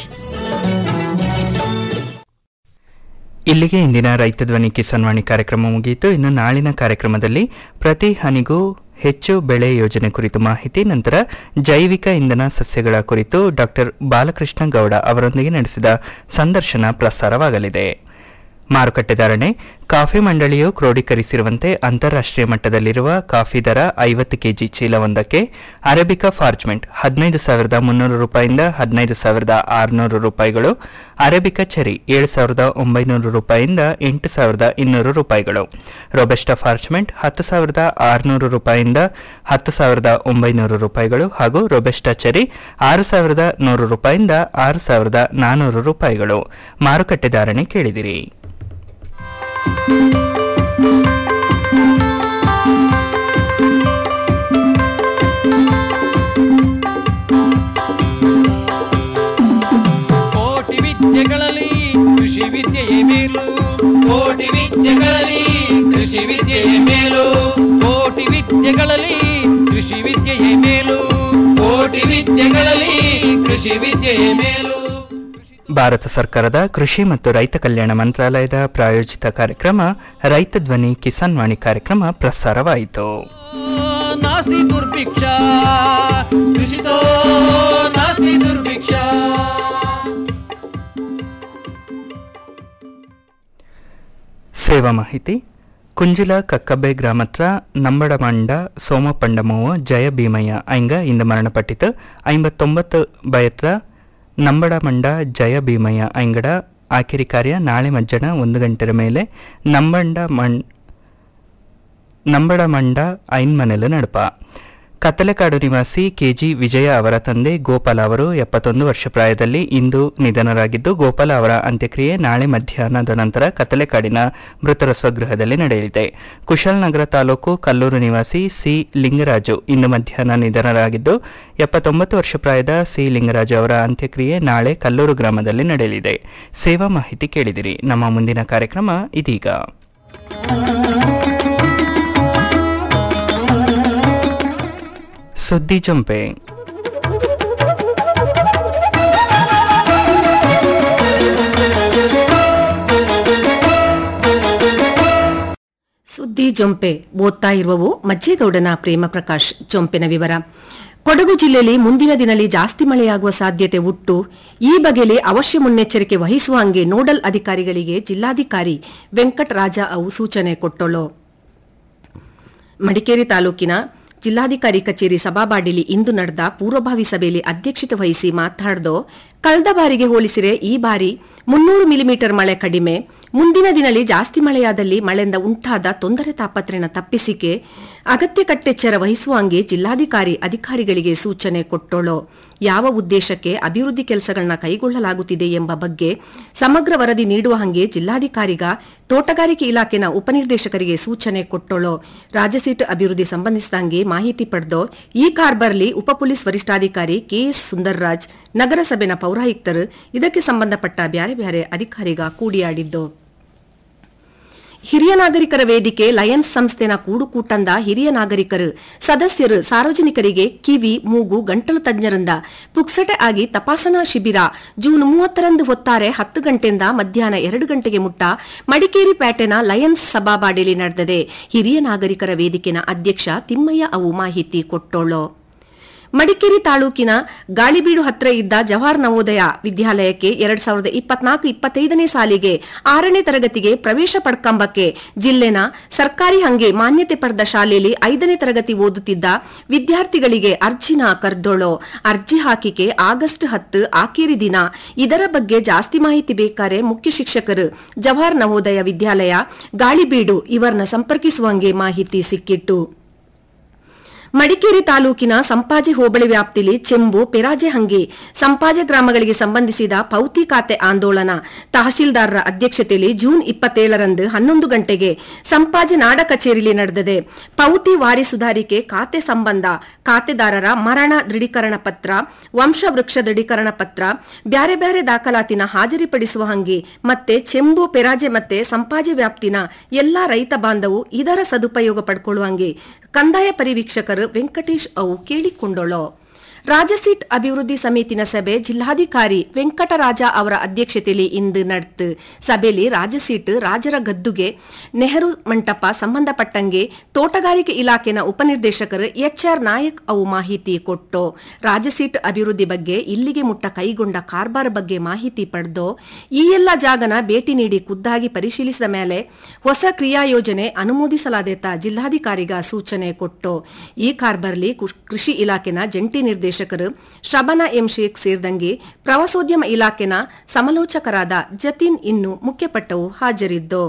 ಇಲ್ಲಿಗೆ ಇಂದಿನ ರೈತ ಧ್ವನಿ ಕಿಸಾನ್ವಾಣಿ ಕಾರ್ಯಕ್ರಮ ಮುಗಿಯಿತು ಇನ್ನು ನಾಳಿನ ಕಾರ್ಯಕ್ರಮದಲ್ಲಿ ಪ್ರತಿ ಹನಿಗೂ ಹೆಚ್ಚು ಬೆಳೆ ಯೋಜನೆ ಕುರಿತು ಮಾಹಿತಿ ನಂತರ ಜೈವಿಕ ಇಂಧನ ಸಸ್ಯಗಳ ಕುರಿತು ಡಾಕ್ಟರ್ ಬಾಲಕೃಷ್ಣ ಗೌಡ ಅವರೊಂದಿಗೆ ನಡೆಸಿದ ಸಂದರ್ಶನ ಪ್ರಸಾರವಾಗಲಿದೆ ಮಾರುಕಟ್ಟೆ ಧಾರಣೆ ಕಾಫಿ ಮಂಡಳಿಯು ಕ್ರೋಢೀಕರಿಸಿರುವಂತೆ ಅಂತಾರಾಷ್ಟ್ರೀಯ ಮಟ್ಟದಲ್ಲಿರುವ ಕಾಫಿ ದರ ಐವತ್ತು ಕೆಜಿ ಚೀಲವೊಂದಕ್ಕೆ ಅರೇಬಿಕಾ ಫಾರ್ಜ್ಮೆಂಟ್ ಹದಿನೈದು ಸಾವಿರದ ಮುನ್ನೂರು ರೂಪಾಯಿಂದ ಹದಿನೈದು ಸಾವಿರದ ಆರುನೂರು ರೂಪಾಯಿಗಳು ಅರೇಬಿಕಾ ಚೆರಿ ಏಳು ಸಾವಿರದ ಒಂಬೈನೂರು ರೂಪಾಯಿಯಿಂದ ಎಂಟು ಸಾವಿರದ ಇನ್ನೂರು ರೂಪಾಯಿಗಳು ರೊಬೆಸ್ಟಾ ಫಾರ್ಚ್ಮೆಂಟ್ ಹತ್ತು ಸಾವಿರದ ಆರುನೂರು ರೂಪಾಯಿಯಿಂದ ಹತ್ತು ಸಾವಿರದ ಒಂಬೈನೂರು ರೂಪಾಯಿಗಳು ಹಾಗೂ ರೊಬೆಸ್ಟಾ ಚೆರಿ ಆರು ಸಾವಿರದ ನೂರು ರೂಪಾಯಿಯಿಂದ ಆರು ಸಾವಿರದ ನಾನ್ನೂರು ರೂಪಾಯಿಗಳು ಮಾರುಕಟ್ಟೆ ಧಾರಣೆ ಕೇಳಿದಿರಿ ಕೋಟಿ ವಿದ್ಯೆಗಳಲ್ಲಿ ಕೃಷಿ ವಿದ್ಯೆಯೇ ಮೇಲು ಕೋಟಿ ವಿದ್ಯೆಗಳಲ್ಲಿ ಕೃಷಿ ವಿದ್ಯೆಯೇ ಮೇಲು ಕೋಟಿ ವಿದ್ಯೆಗಳಲ್ಲಿ ಕೃಷಿ ವಿದ್ಯೆಯೇ ಮೇಲು ಕೋಟಿ ವಿದ್ಯೆಗಳಲ್ಲಿ ಕೃಷಿ ವಿದ್ಯೆಯೇ ಮೇಲು ಭಾರತ ಸರ್ಕಾರದ ಕೃಷಿ ಮತ್ತು ರೈತ ಕಲ್ಯಾಣ ಮಂತ್ರಾಲಯದ ಪ್ರಾಯೋಜಿತ ಕಾರ್ಯಕ್ರಮ ರೈತ ಧ್ವನಿ ಕಿಸಾನ್ ವಾಣಿ ಕಾರ್ಯಕ್ರಮ ಪ್ರಸಾರವಾಯಿತು ನಾಸ್ತಿ ದುರ್ಭಿಕ್ಷ ಕೃಷಿತೋ ನಾಸ್ತಿ ದುರ್ಭಿಕ್ಷ ಸೇವಾ ಮಾಹಿತಿ ಕುಂಜಿಲ ಕಕ್ಕಬ್ಬೆ ಗ್ರಾಮತ್ರ ನಂಬಡಮಂಡ ಸೋಮಪಂಡಮೋವ ಜಯ ಭೀಮಯ್ಯ ಐಂಗ ಇಂದು ಮರಣಪಟ್ಟಿತು ಐಂಬತ್ತೊಂಬತ್ತು ಬಯತ್ರ ನಂಬಡಮಂಡ ಜಯ ಭೀಮಯ್ಯ ಐಂಗಡ ಆಖರಿ ಕಾರ್ಯ ನಾಳೆ ಮಧ್ಯಾಹ್ನ ಒಂದು ಗಂಟೆರ ಮೇಲೆ ನಂಬಂಡ ಮಣ್ ನಂಬಡಮಂಡ ಐನ್ಮನೆಲು ನಡಪ ಕತ್ತಲೆಕಾಡು ನಿವಾಸಿ ಕೆಜಿ ವಿಜಯ ಅವರ ತಂದೆ ಗೋಪಾಲ ಅವರು ಎಪ್ಪತ್ತೊಂದು ವರ್ಷ ಪ್ರಾಯದಲ್ಲಿ ಇಂದು ನಿಧನರಾಗಿದ್ದು ಗೋಪಾಲ ಅವರ ಅಂತ್ಯಕ್ರಿಯೆ ನಾಳೆ ಮಧ್ಯಾಹ್ನದ ನಂತರ ಕತ್ತಲೆಕಾಡಿನ ಮೃತರ ಸ್ವಗೃಹದಲ್ಲಿ ನಡೆಯಲಿದೆ ಕುಶಾಲನಗರ ತಾಲೂಕು ಕಲ್ಲೂರು ನಿವಾಸಿ ಸಿ ಲಿಂಗರಾಜು ಇಂದು ಮಧ್ಯಾಹ್ನ ನಿಧನರಾಗಿದ್ದು ಎಪ್ಪತ್ತೊಂಬತ್ತು ವರ್ಷ ಪ್ರಾಯದ ಸಿ ಲಿಂಗರಾಜು ಅವರ ಅಂತ್ಯಕ್ರಿಯೆ ನಾಳೆ ಕಲ್ಲೂರು ಗ್ರಾಮದಲ್ಲಿ ನಡೆಯಲಿದೆ ಸೇವಾ ಮಾಹಿತಿ ಕೇಳಿದಿರಿ ನಮ್ಮ ಮುಂದಿನ ಕಾರ್ಯಕ್ರಮ ಇದೀಗ ಸುದ್ದಿ ಜಂಪೆ ಸುದ್ದಿ ಜೊಂಪೆ ಓದ್ತಾ ಇರುವವು ಮಜ್ಜೇಗೌಡನ ಪ್ರೇಮ ಪ್ರಕಾಶ್ ಜೊಂಪೆನ ವಿವರ ಕೊಡಗು ಜಿಲ್ಲೆಯಲ್ಲಿ ಮುಂದಿನ ದಿನದಲ್ಲಿ ಜಾಸ್ತಿ ಮಳೆಯಾಗುವ ಸಾಧ್ಯತೆ ಉಂಟು ಈ ಬಗೆಯಲ್ಲಿ ಅವಶ್ಯ ಮುನ್ನೆಚ್ಚರಿಕೆ ವಹಿಸುವ ಹಂಗೆ ನೋಡಲ್ ಅಧಿಕಾರಿಗಳಿಗೆ ಜಿಲ್ಲಾಧಿಕಾರಿ ವೆಂಕಟರಾಜ ಅವು ಸೂಚನೆ ಕೊಟ್ಟಳು ಮಡಿಕೇರಿ ತಾಲೂಕಿನ ಜಿಲ್ಲಾಧಿಕಾರಿ ಕಚೇರಿ ಸಭಾಬಾಡಿಲಿ ಇಂದು ನಡೆದ ಪೂರ್ವಭಾವಿ ಸಭೆಯಲ್ಲಿ ಅಧ್ಯಕ್ಷತೆ ವಹಿಸಿ ಮಾತನಾಡಿದ ಕಳೆದ ಬಾರಿಗೆ ಹೋಲಿಸಿರೆ ಈ ಬಾರಿ ಮುನ್ನೂರು ಮಿಲಿಮೀಟರ್ ಮಳೆ ಕಡಿಮೆ ಮುಂದಿನ ದಿನದಲ್ಲಿ ಜಾಸ್ತಿ ಮಳೆಯಾದಲ್ಲಿ ಮಳೆಯಿಂದ ಉಂಟಾದ ತೊಂದರೆ ತಾಪತ್ರೆನ ತಪ್ಪಿಸಿಕೆ ಅಗತ್ಯ ಕಟ್ಟೆಚ್ಚರ ವಹಿಸುವ ಹಂಗೆ ಜಿಲ್ಲಾಧಿಕಾರಿ ಅಧಿಕಾರಿಗಳಿಗೆ ಸೂಚನೆ ಕೊಟ್ಟೋಳು ಯಾವ ಉದ್ದೇಶಕ್ಕೆ ಅಭಿವೃದ್ಧಿ ಕೆಲಸಗಳನ್ನ ಕೈಗೊಳ್ಳಲಾಗುತ್ತಿದೆ ಎಂಬ ಬಗ್ಗೆ ಸಮಗ್ರ ವರದಿ ನೀಡುವ ಹಂಗೆ ಜಿಲ್ಲಾಧಿಕಾರಿಗ ತೋಟಗಾರಿಕೆ ಇಲಾಖೆನ ಉಪನಿರ್ದೇಶಕರಿಗೆ ಸೂಚನೆ ಕೊಟ್ಟೋಳು ರಾಜಸೀಟು ಅಭಿವೃದ್ಧಿ ಸಂಬಂಧಿಸಿದಂಗೆ ಮಾಹಿತಿ ಪಡೆದು ಈ ಕಾರ್ಬರ್ಲಿ ಉಪ ಪೊಲೀಸ್ ವರಿಷ್ಠಾಧಿಕಾರಿ ಕೆಎಸ್ ಸುಂದರ್ರಾಜ್ ನಗರಸಭೆನ ಪೌರಾಯುಕ್ತರು ಇದಕ್ಕೆ ಸಂಬಂಧಪಟ್ಟ ಬ್ಯಾರೆ ಬ್ಯಾರೆ ಅಧಿಕಾರಿಗ ಕೂಡಿಯಾಡಿದ್ದು ಹಿರಿಯ ನಾಗರಿಕರ ವೇದಿಕೆ ಲಯನ್ಸ್ ಸಂಸ್ಥೆನ ಕೂಡುಕೂಟಂದ ಹಿರಿಯ ನಾಗರಿಕರು ಸದಸ್ಯರು ಸಾರ್ವಜನಿಕರಿಗೆ ಕಿವಿ ಮೂಗು ಗಂಟಲು ತಜ್ಞರಿಂದ ಪುಕ್ಸಟೆ ಆಗಿ ತಪಾಸಣಾ ಶಿಬಿರ ಜೂನ್ ಮೂವತ್ತರಂದು ಹೊತ್ತಾರೆ ಹತ್ತು ಗಂಟೆಯಿಂದ ಮಧ್ಯಾಹ್ನ ಎರಡು ಗಂಟೆಗೆ ಮುಟ್ಟ ಮಡಿಕೇರಿ ಪೇಟೆನ ಲಯನ್ಸ್ ಸಭಾಬಾಡಿಲಿ ನಡೆದಿದೆ ಹಿರಿಯ ನಾಗರಿಕರ ವೇದಿಕೆನ ಅಧ್ಯಕ್ಷ ತಿಮ್ಮಯ್ಯ ಅವು ಮಾಹಿತಿ ಕೊಟ್ಟೋಳು ಮಡಿಕೇರಿ ತಾಲೂಕಿನ ಗಾಳಿಬೀಡು ಹತ್ರ ಇದ್ದ ಜವಾಹರ್ ನವೋದಯ ವಿದ್ಯಾಲಯಕ್ಕೆ ಎರಡ್ ಸಾವಿರದ ಇಪ್ಪತ್ನಾಲ್ಕು ಇಪ್ಪತ್ತೈದನೇ ಸಾಲಿಗೆ ಆರನೇ ತರಗತಿಗೆ ಪ್ರವೇಶ ಪಡ್ಕಂಬಕ್ಕೆ ಜಿಲ್ಲೆನ ಸರ್ಕಾರಿ ಹಂಗೆ ಮಾನ್ಯತೆ ಪಡೆದ ಶಾಲೆಯಲ್ಲಿ ಐದನೇ ತರಗತಿ ಓದುತ್ತಿದ್ದ ವಿದ್ಯಾರ್ಥಿಗಳಿಗೆ ಅರ್ಜಿನ ಕರ್ದೋಳೋ ಅರ್ಜಿ ಹಾಕಿಕೆ ಆಗಸ್ಟ್ ಹತ್ತು ಆಕೇರಿ ದಿನ ಇದರ ಬಗ್ಗೆ ಜಾಸ್ತಿ ಮಾಹಿತಿ ಬೇಕಾರೆ ಮುಖ್ಯ ಶಿಕ್ಷಕರು ಜವಾಹರ್ ನವೋದಯ ವಿದ್ಯಾಲಯ ಗಾಳಿಬೀಡು ಇವರನ್ನ ಸಂಪರ್ಕಿಸುವಂಗೆ ಮಾಹಿತಿ ಸಿಕ್ಕಿಟ್ಟು ಮಡಿಕೇರಿ ತಾಲೂಕಿನ ಸಂಪಾಜೆ ಹೋಬಳಿ ವ್ಯಾಪ್ತಿಲಿ ಚೆಂಬು ಪೆರಾಜೆ ಹಂಗೆ ಸಂಪಾಜೆ ಗ್ರಾಮಗಳಿಗೆ ಸಂಬಂಧಿಸಿದ ಪೌತಿ ಖಾತೆ ಆಂದೋಲನ ತಹಶೀಲ್ದಾರರ ಅಧ್ಯಕ್ಷತೆಯಲ್ಲಿ ಜೂನ್ ಇಪ್ಪತ್ತೇಳರಂದು ಹನ್ನೊಂದು ಗಂಟೆಗೆ ಸಂಪಾಜೆ ನಾಡ ಕಚೇರಿಯಲ್ಲಿ ನಡೆದಿದೆ ಪೌತಿ ವಾರಿ ಸುಧಾರಿಕೆ ಖಾತೆ ಸಂಬಂಧ ಖಾತೆದಾರರ ಮರಣ ದೃಢೀಕರಣ ಪತ್ರ ವಂಶವೃಕ್ಷ ದೃಢೀಕರಣ ಪತ್ರ ಬ್ಯಾರೆ ಬ್ಯಾರೆ ದಾಖಲಾತಿನ ಹಾಜರಿಪಡಿಸುವ ಹಂಗೆ ಮತ್ತೆ ಚೆಂಬು ಪೆರಾಜೆ ಮತ್ತೆ ಸಂಪಾಜೆ ವ್ಯಾಪ್ತಿನ ಎಲ್ಲಾ ರೈತ ಬಾಂಧವು ಇದರ ಸದುಪಯೋಗ ಪಡ್ಕೊಳ್ಳುವಂಗೆ ಕಂದಾಯ ಪರಿವೀಕ್ಷಕರು ವೆಂಕಟೇಶ್ ಅವು ಕೇಳಿಕೊಂಡಳು ರಾಜಸೀಟ್ ಅಭಿವೃದ್ಧಿ ಸಮಿತಿನ ಸಭೆ ಜಿಲ್ಲಾಧಿಕಾರಿ ವೆಂಕಟರಾಜ ಅವರ ಅಧ್ಯಕ್ಷತೆಯಲ್ಲಿ ಇಂದು ನಡೆತು ಸಭೆಯಲ್ಲಿ ರಾಜಸೀಟ್ ರಾಜರ ಗದ್ದುಗೆ ನೆಹರು ಮಂಟಪ ಸಂಬಂಧಪಟ್ಟಂಗೆ ತೋಟಗಾರಿಕೆ ಇಲಾಖೆನ ಉಪನಿರ್ದೇಶಕರು ಎಚ್ಆರ್ ನಾಯಕ್ ಅವು ಮಾಹಿತಿ ಕೊಟ್ಟು ರಾಜಸೀಟ್ ಅಭಿವೃದ್ಧಿ ಬಗ್ಗೆ ಇಲ್ಲಿಗೆ ಮುಟ್ಟ ಕೈಗೊಂಡ ಕಾರ್ಬಾರ್ ಬಗ್ಗೆ ಮಾಹಿತಿ ಪಡೆದು ಈ ಎಲ್ಲ ಜಾಗನ ಭೇಟಿ ನೀಡಿ ಖುದ್ದಾಗಿ ಪರಿಶೀಲಿಸಿದ ಮೇಲೆ ಹೊಸ ಕ್ರಿಯಾ ಯೋಜನೆ ಅನುಮೋದಿಸಲಾದೇತ ಜಿಲ್ಲಾಧಿಕಾರಿಗ ಸೂಚನೆ ಕೊಟ್ಟು ಈ ಕಾರ್ಬರ್ಲಿ ಕೃಷಿ ಇಲಾಖೆನ ಜಂಟಿ ನಿರ್ದೇಶಕರು ಶಬನ ಎಂ ಶೇಖ್ ಸೇರಿದಂಗೆ ಪ್ರವಾಸೋದ್ಯಮ ಇಲಾಖೆನ ಸಮಾಲೋಚಕರಾದ ಜತಿನ್ ಇನ್ನು ಮುಖ್ಯಪಟ್ಟವು ಹಾಜರಿದ್ದು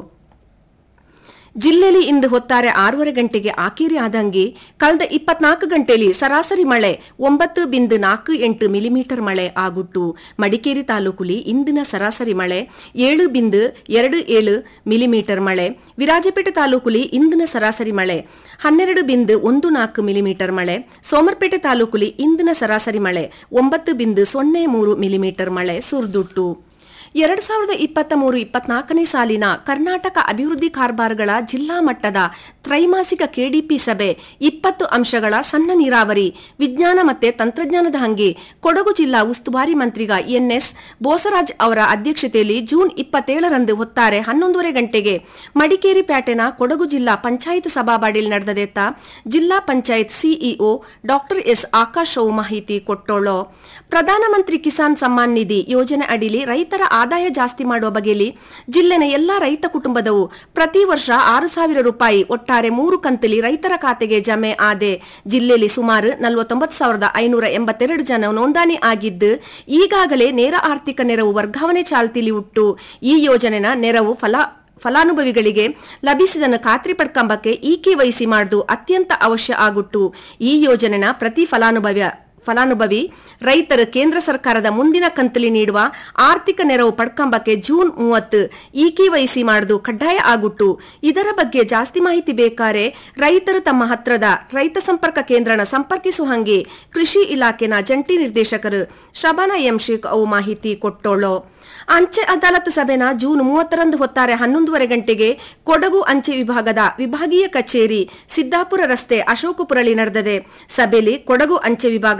ಜಿಲ್ಲೆಯಲ್ಲಿ ಇಂದು ಹೊತ್ತಾರೆ ಆರೂವರೆ ಗಂಟೆಗೆ ಆಕೇರಿ ಆದಂಗೆ ಕಳೆದ ಇಪ್ಪತ್ನಾಲ್ಕು ಗಂಟೆಯಲ್ಲಿ ಸರಾಸರಿ ಮಳೆ ಒಂಬತ್ತು ಬಿಂದು ನಾಲ್ಕು ಎಂಟು ಮಿಲಿಮೀಟರ್ ಮಳೆ ಆಗುಟ್ಟು ಮಡಿಕೇರಿ ತಾಲೂಕುಲಿ ಇಂದಿನ ಸರಾಸರಿ ಮಳೆ ಏಳು ಬಿಂದು ಎರಡು ಏಳು ಮಿಲಿಮೀಟರ್ ಮಳೆ ವಿರಾಜಪೇಟೆ ತಾಲೂಕುಲಿ ಇಂದಿನ ಸರಾಸರಿ ಮಳೆ ಹನ್ನೆರಡು ಬಿಂದು ಒಂದು ನಾಲ್ಕು ಮಿಲಿಮೀಟರ್ ಮಳೆ ಸೋಮರ್ಪೇಟೆ ತಾಲೂಕುಲಿ ಇಂದಿನ ಸರಾಸರಿ ಮಳೆ ಒಂಬತ್ತು ಬಿಂದು ಸೊನ್ನೆ ಮೂರು ಮಿಲಿಮೀಟರ್ ಮಳೆ ಸುರಿದುಟ್ಟು ಎರಡ್ ಸಾವಿರದ ಇಪ್ಪತ್ತ ಮೂರು ಇಪ್ಪತ್ನಾಲ್ಕನೇ ಸಾಲಿನ ಕರ್ನಾಟಕ ಅಭಿವೃದ್ಧಿ ಕಾರ್ಬಾರ್ಗಳ ಜಿಲ್ಲಾ ಮಟ್ಟದ ತ್ರೈಮಾಸಿಕ ಕೆಡಿಪಿ ಸಭೆ ಇಪ್ಪತ್ತು ಅಂಶಗಳ ಸಣ್ಣ ನೀರಾವರಿ ವಿಜ್ಞಾನ ಮತ್ತೆ ತಂತ್ರಜ್ಞಾನದ ಹಂಗೆ ಕೊಡಗು ಜಿಲ್ಲಾ ಉಸ್ತುವಾರಿ ಮಂತ್ರಿಗ ಎನ್ಎಸ್ ಬೋಸರಾಜ್ ಅವರ ಅಧ್ಯಕ್ಷತೆಯಲ್ಲಿ ಜೂನ್ ಇಪ್ಪತ್ತೇಳರಂದು ಹೊತ್ತಾರೆ ಹನ್ನೊಂದೂವರೆ ಗಂಟೆಗೆ ಮಡಿಕೇರಿ ಪ್ಯಾಟೆನ ಕೊಡಗು ಜಿಲ್ಲಾ ಪಂಚಾಯತ್ ಸಭಾಬಾಡಿಯಲ್ಲಿ ನಡೆದದೆತ್ತ Zilla panchayat CEO doctor S Akash ಅವು ಮಾಹಿತಿ ಕೊಟ್ಟೋಳು ಪ್ರಧಾನಮಂತ್ರಿ ಕಿಸಾನ್ ಸಮ್ಮಾನ್ ನಿಧಿ ಯೋಜನೆ ಅಡಿಲಿ ರೈತರ ಆದಾಯ ಜಾಸ್ತಿ ಮಾಡುವ ಬಗೆಯಲ್ಲಿ ಜಿಲ್ಲೆನ ಎಲ್ಲಾ ರೈತ ಕುಟುಂಬದವು ಪ್ರತಿ ವರ್ಷ ಆರು ಸಾವಿರ ರೂಪಾಯಿ ಒಟ್ಟಾರೆ ಮೂರು ಕಂತಲಿ ರೈತರ ಖಾತೆಗೆ ಜಮೆ ಆದೆ ಜಿಲ್ಲೆಯಲ್ಲಿ ಸುಮಾರು ನಲವತ್ತೊಂಬತ್ತು ಸಾವಿರದ ಐನೂರ ಎಂಬತ್ತೆರಡು ಜನ ನೋಂದಣಿ ಆಗಿದ್ದು ಈಗಾಗಲೇ ನೇರ ಆರ್ಥಿಕ ನೆರವು ವರ್ಗಾವಣೆ ಚಾಲ್ತಿಲಿ ಉಟ್ಟು ಈ ಯೋಜನೆನ ನೆರವು ಫಲ ಫಲಾನುಭವಿಗಳಿಗೆ ಲಭಿಸಿದನ್ನು ಖಾತ್ರಿ ಪಡ್ಕಂಬಕ್ಕೆ ಈ ಕೆವೈಸಿ ಮಾಡುದು ಅತ್ಯಂತ ಅವಶ್ಯ ಆಗುಟ್ಟು ಈ ಯೋಜನೆನ ಪ್ರತಿ ಫಲಾನುಭವಿ ಫಲಾನುಭವಿ ರೈತರು ಕೇಂದ್ರ ಸರ್ಕಾರದ ಮುಂದಿನ ಕಂತಲಿ ನೀಡುವ ಆರ್ಥಿಕ ನೆರವು ಪಡ್ಕಂಬಕ್ಕೆ ಜೂನ್ ಮೂವತ್ತು ಈ ಕೆವೈಸಿ ಮಾಡುದು ಕಡ್ಡಾಯ ಆಗುಟ್ಟು ಇದರ ಬಗ್ಗೆ ಜಾಸ್ತಿ ಮಾಹಿತಿ ಬೇಕಾರೆ ರೈತರು ತಮ್ಮ ಹತ್ರದ ರೈತ ಸಂಪರ್ಕ ಕೇಂದ್ರನ ಸಂಪರ್ಕಿಸುವ ಹಂಗೆ ಕೃಷಿ ಇಲಾಖೆನ ಜಂಟಿ ನಿರ್ದೇಶಕರು ಶಬಾನ ಎಂ ಶೇಖ್ ಅವು ಮಾಹಿತಿ ಕೊಟ್ಟೋಳು ಅಂಚೆ ಅದಾಲತ್ ಸಭೆನ ಜೂನ್ ಮೂವತ್ತರಂದು ಹೊತ್ತಾರೆ ಹನ್ನೊಂದುವರೆ ಗಂಟೆಗೆ ಕೊಡಗು ಅಂಚೆ ವಿಭಾಗದ ವಿಭಾಗೀಯ ಕಚೇರಿ ಸಿದ್ದಾಪುರ ರಸ್ತೆ ಅಶೋಕಪುರಳಿ ನಡೆದಿದೆ ಸಭೆಯಲ್ಲಿ ಕೊಡಗು ಅಂಚೆ ವಿಭಾಗದ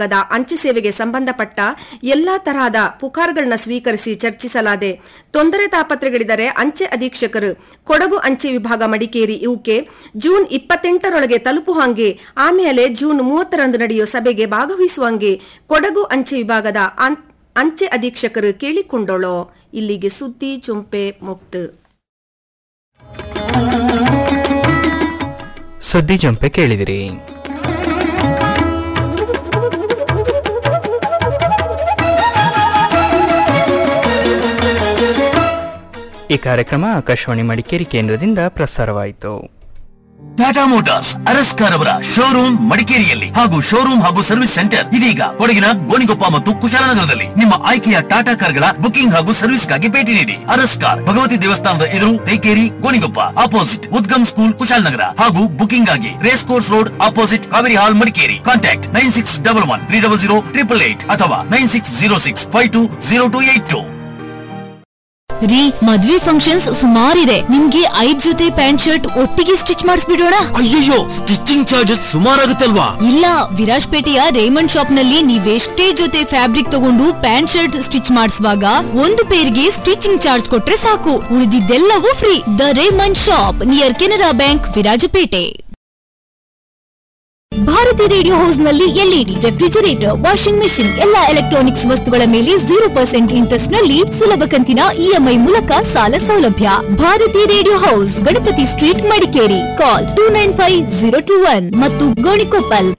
ವಿಭಾಗದ ಅಂಚೆ ಸೇವೆಗೆ ಸಂಬಂಧಪಟ್ಟ ಎಲ್ಲಾ ತರಹದ ಪುಕಾರ್ಗಳನ್ನ ಸ್ವೀಕರಿಸಿ ಚರ್ಚಿಸಲಾದೆ ತೊಂದರೆ ತಾಪತ್ರೆಗಳಿದ್ದರೆ ಅಂಚೆ ಅಧೀಕ್ಷಕರು ಕೊಡಗು ಅಂಚೆ ವಿಭಾಗ ಮಡಿಕೇರಿ ಇವಕ್ಕೆ ಜೂನ್ ಇಪ್ಪತ್ತೆಂಟರೊಳಗೆ ತಲುಪುವಂಗೆ ಆಮೇಲೆ ಜೂನ್ ಮೂವತ್ತರಂದು ನಡೆಯುವ ಸಭೆಗೆ ಭಾಗವಹಿಸುವಂಗೆ ಕೊಡಗು ಅಂಚೆ ವಿಭಾಗದ ಅಂ- ಅಂಚೆ ಅಧೀಕ್ಷಕರು ಕೇಳಿಕೊಂಡೋಳೋ ಇಲ್ಲಿಗೆ ಸುದ್ದಿ ಚುಂಪೆ ಮುಕ್ತ ಸುದ್ದಿ ಜಂಪೆ ಕೇಳಿದಿರಿ ಈ ಕಾರ್ಯಕ್ರಮ ಆಕಾಶವಾಣಿ ಮಡಿಕೇರಿ ಕೇಂದ್ರದಿಂದ ಪ್ರಸಾರವಾಯಿತು ಟಾಟಾ ಮೋಟಾರ್ಸ್ ಅರಸ್ಕಾರ್ ಅವರ ಶೋರೂಮ್ ಮಡಿಕೇರಿಯಲ್ಲಿ ಹಾಗೂ ಶೋರೂಮ್ ಹಾಗೂ ಸರ್ವಿಸ್ ಸೆಂಟರ್ ಇದೀಗ ಕೊಡಗಿನ ಗೋಣಿಗೊಪ್ಪ ಮತ್ತು ಕುಶಾಲನಗರದಲ್ಲಿ ನಿಮ್ಮ ಆಯ್ಕೆಯ ಟಾಟಾ ಕಾರ್ಗಳ ಬುಕಿಂಗ್ ಹಾಗೂ ಸರ್ವಿಸ್ಗಾಗಿ ಭೇಟಿ ನೀಡಿ ಅರಸ್ಕಾರ್ ಭಗವತಿ ದೇವಸ್ಥಾನದ ಎದುರು ತೈಕೇರಿ ಗೋಣಿಗೊಪ್ಪ ಆಪೋಸಿಟ್ ಉದ್ಗಮ್ ಸ್ಕೂಲ್ ಕುಶಾಲನಗರ ಹಾಗೂ ಬುಕಿಂಗ್ ಆಗಿ race course road opposite Kaveri hall Madikeri contact nine six double one three double zero triple eight ಅಥವಾ nine six zero six five two zero two eight two ರೀ ಮದ್ವೆ ಫಂಕ್ಷನ್ಸ್ ಸುಮಾರಿದೆ ನಿಮ್ಗೆ ಐದ್ ಜೊತೆ ಪ್ಯಾಂಟ್ ಶರ್ಟ್ ಒಟ್ಟಿಗೆ ಸ್ಟಿಚ್ ಮಾಡಿಸ್ಬಿಡೋಣ ಅಯ್ಯಯ್ಯೋ ಸ್ಟಿಚಿಂಗ್ ಚಾರ್ಜಸ್ ಸುಮಾರಾಗುತ್ತಲ್ವಾ ಇಲ್ಲ ವಿರಾಜ್ಪೇಟೆಯ ರೇಮಂಡ್ ಶಾಪ್ ನಲ್ಲಿ ನೀವೆಷ್ಟೇ ಜೊತೆ ಫ್ಯಾಬ್ರಿಕ್ ತಗೊಂಡು ಪ್ಯಾಂಟ್ ಶರ್ಟ್ ಸ್ಟಿಚ್ ಮಾಡಿಸುವಾಗ ಒಂದು ಪೇರ್ಗೆ ಸ್ಟಿಚಿಂಗ್ ಚಾರ್ಜ್ ಕೊಟ್ರೆ ಸಾಕು ಉಳಿದಿದ್ದೆಲ್ಲವೂ free the Raymond shop near Canara bank Virajpet Bharathi radio house ನಲ್ಲಿ ಎಲ್ಇಡಿ ರೆಫ್ರಿಜರೇಟರ್ ವಾಷಿಂಗ್ ಮೆಷಿನ್ ಎಲ್ಲಾ ಎಲೆಕ್ಟ್ರಾನಿಕ್ಸ್ ವಸ್ತುಗಳ ಮೇಲೆ ಜೀರೋ ಪರ್ಸೆಂಟ್ ಇಂಟ್ರೆಸ್ಟ್ ನಲ್ಲಿ ಸುಲಭ ಕಂತಿನ ಇಎಂಐ ಮೂಲಕ ಸಾಲ ಸೌಲಭ್ಯ Bharathi radio house Ganapathi street Madikeri call two nine five zero two one ಮತ್ತು ಗೋಣಿಕೊಪ್ಪಲ್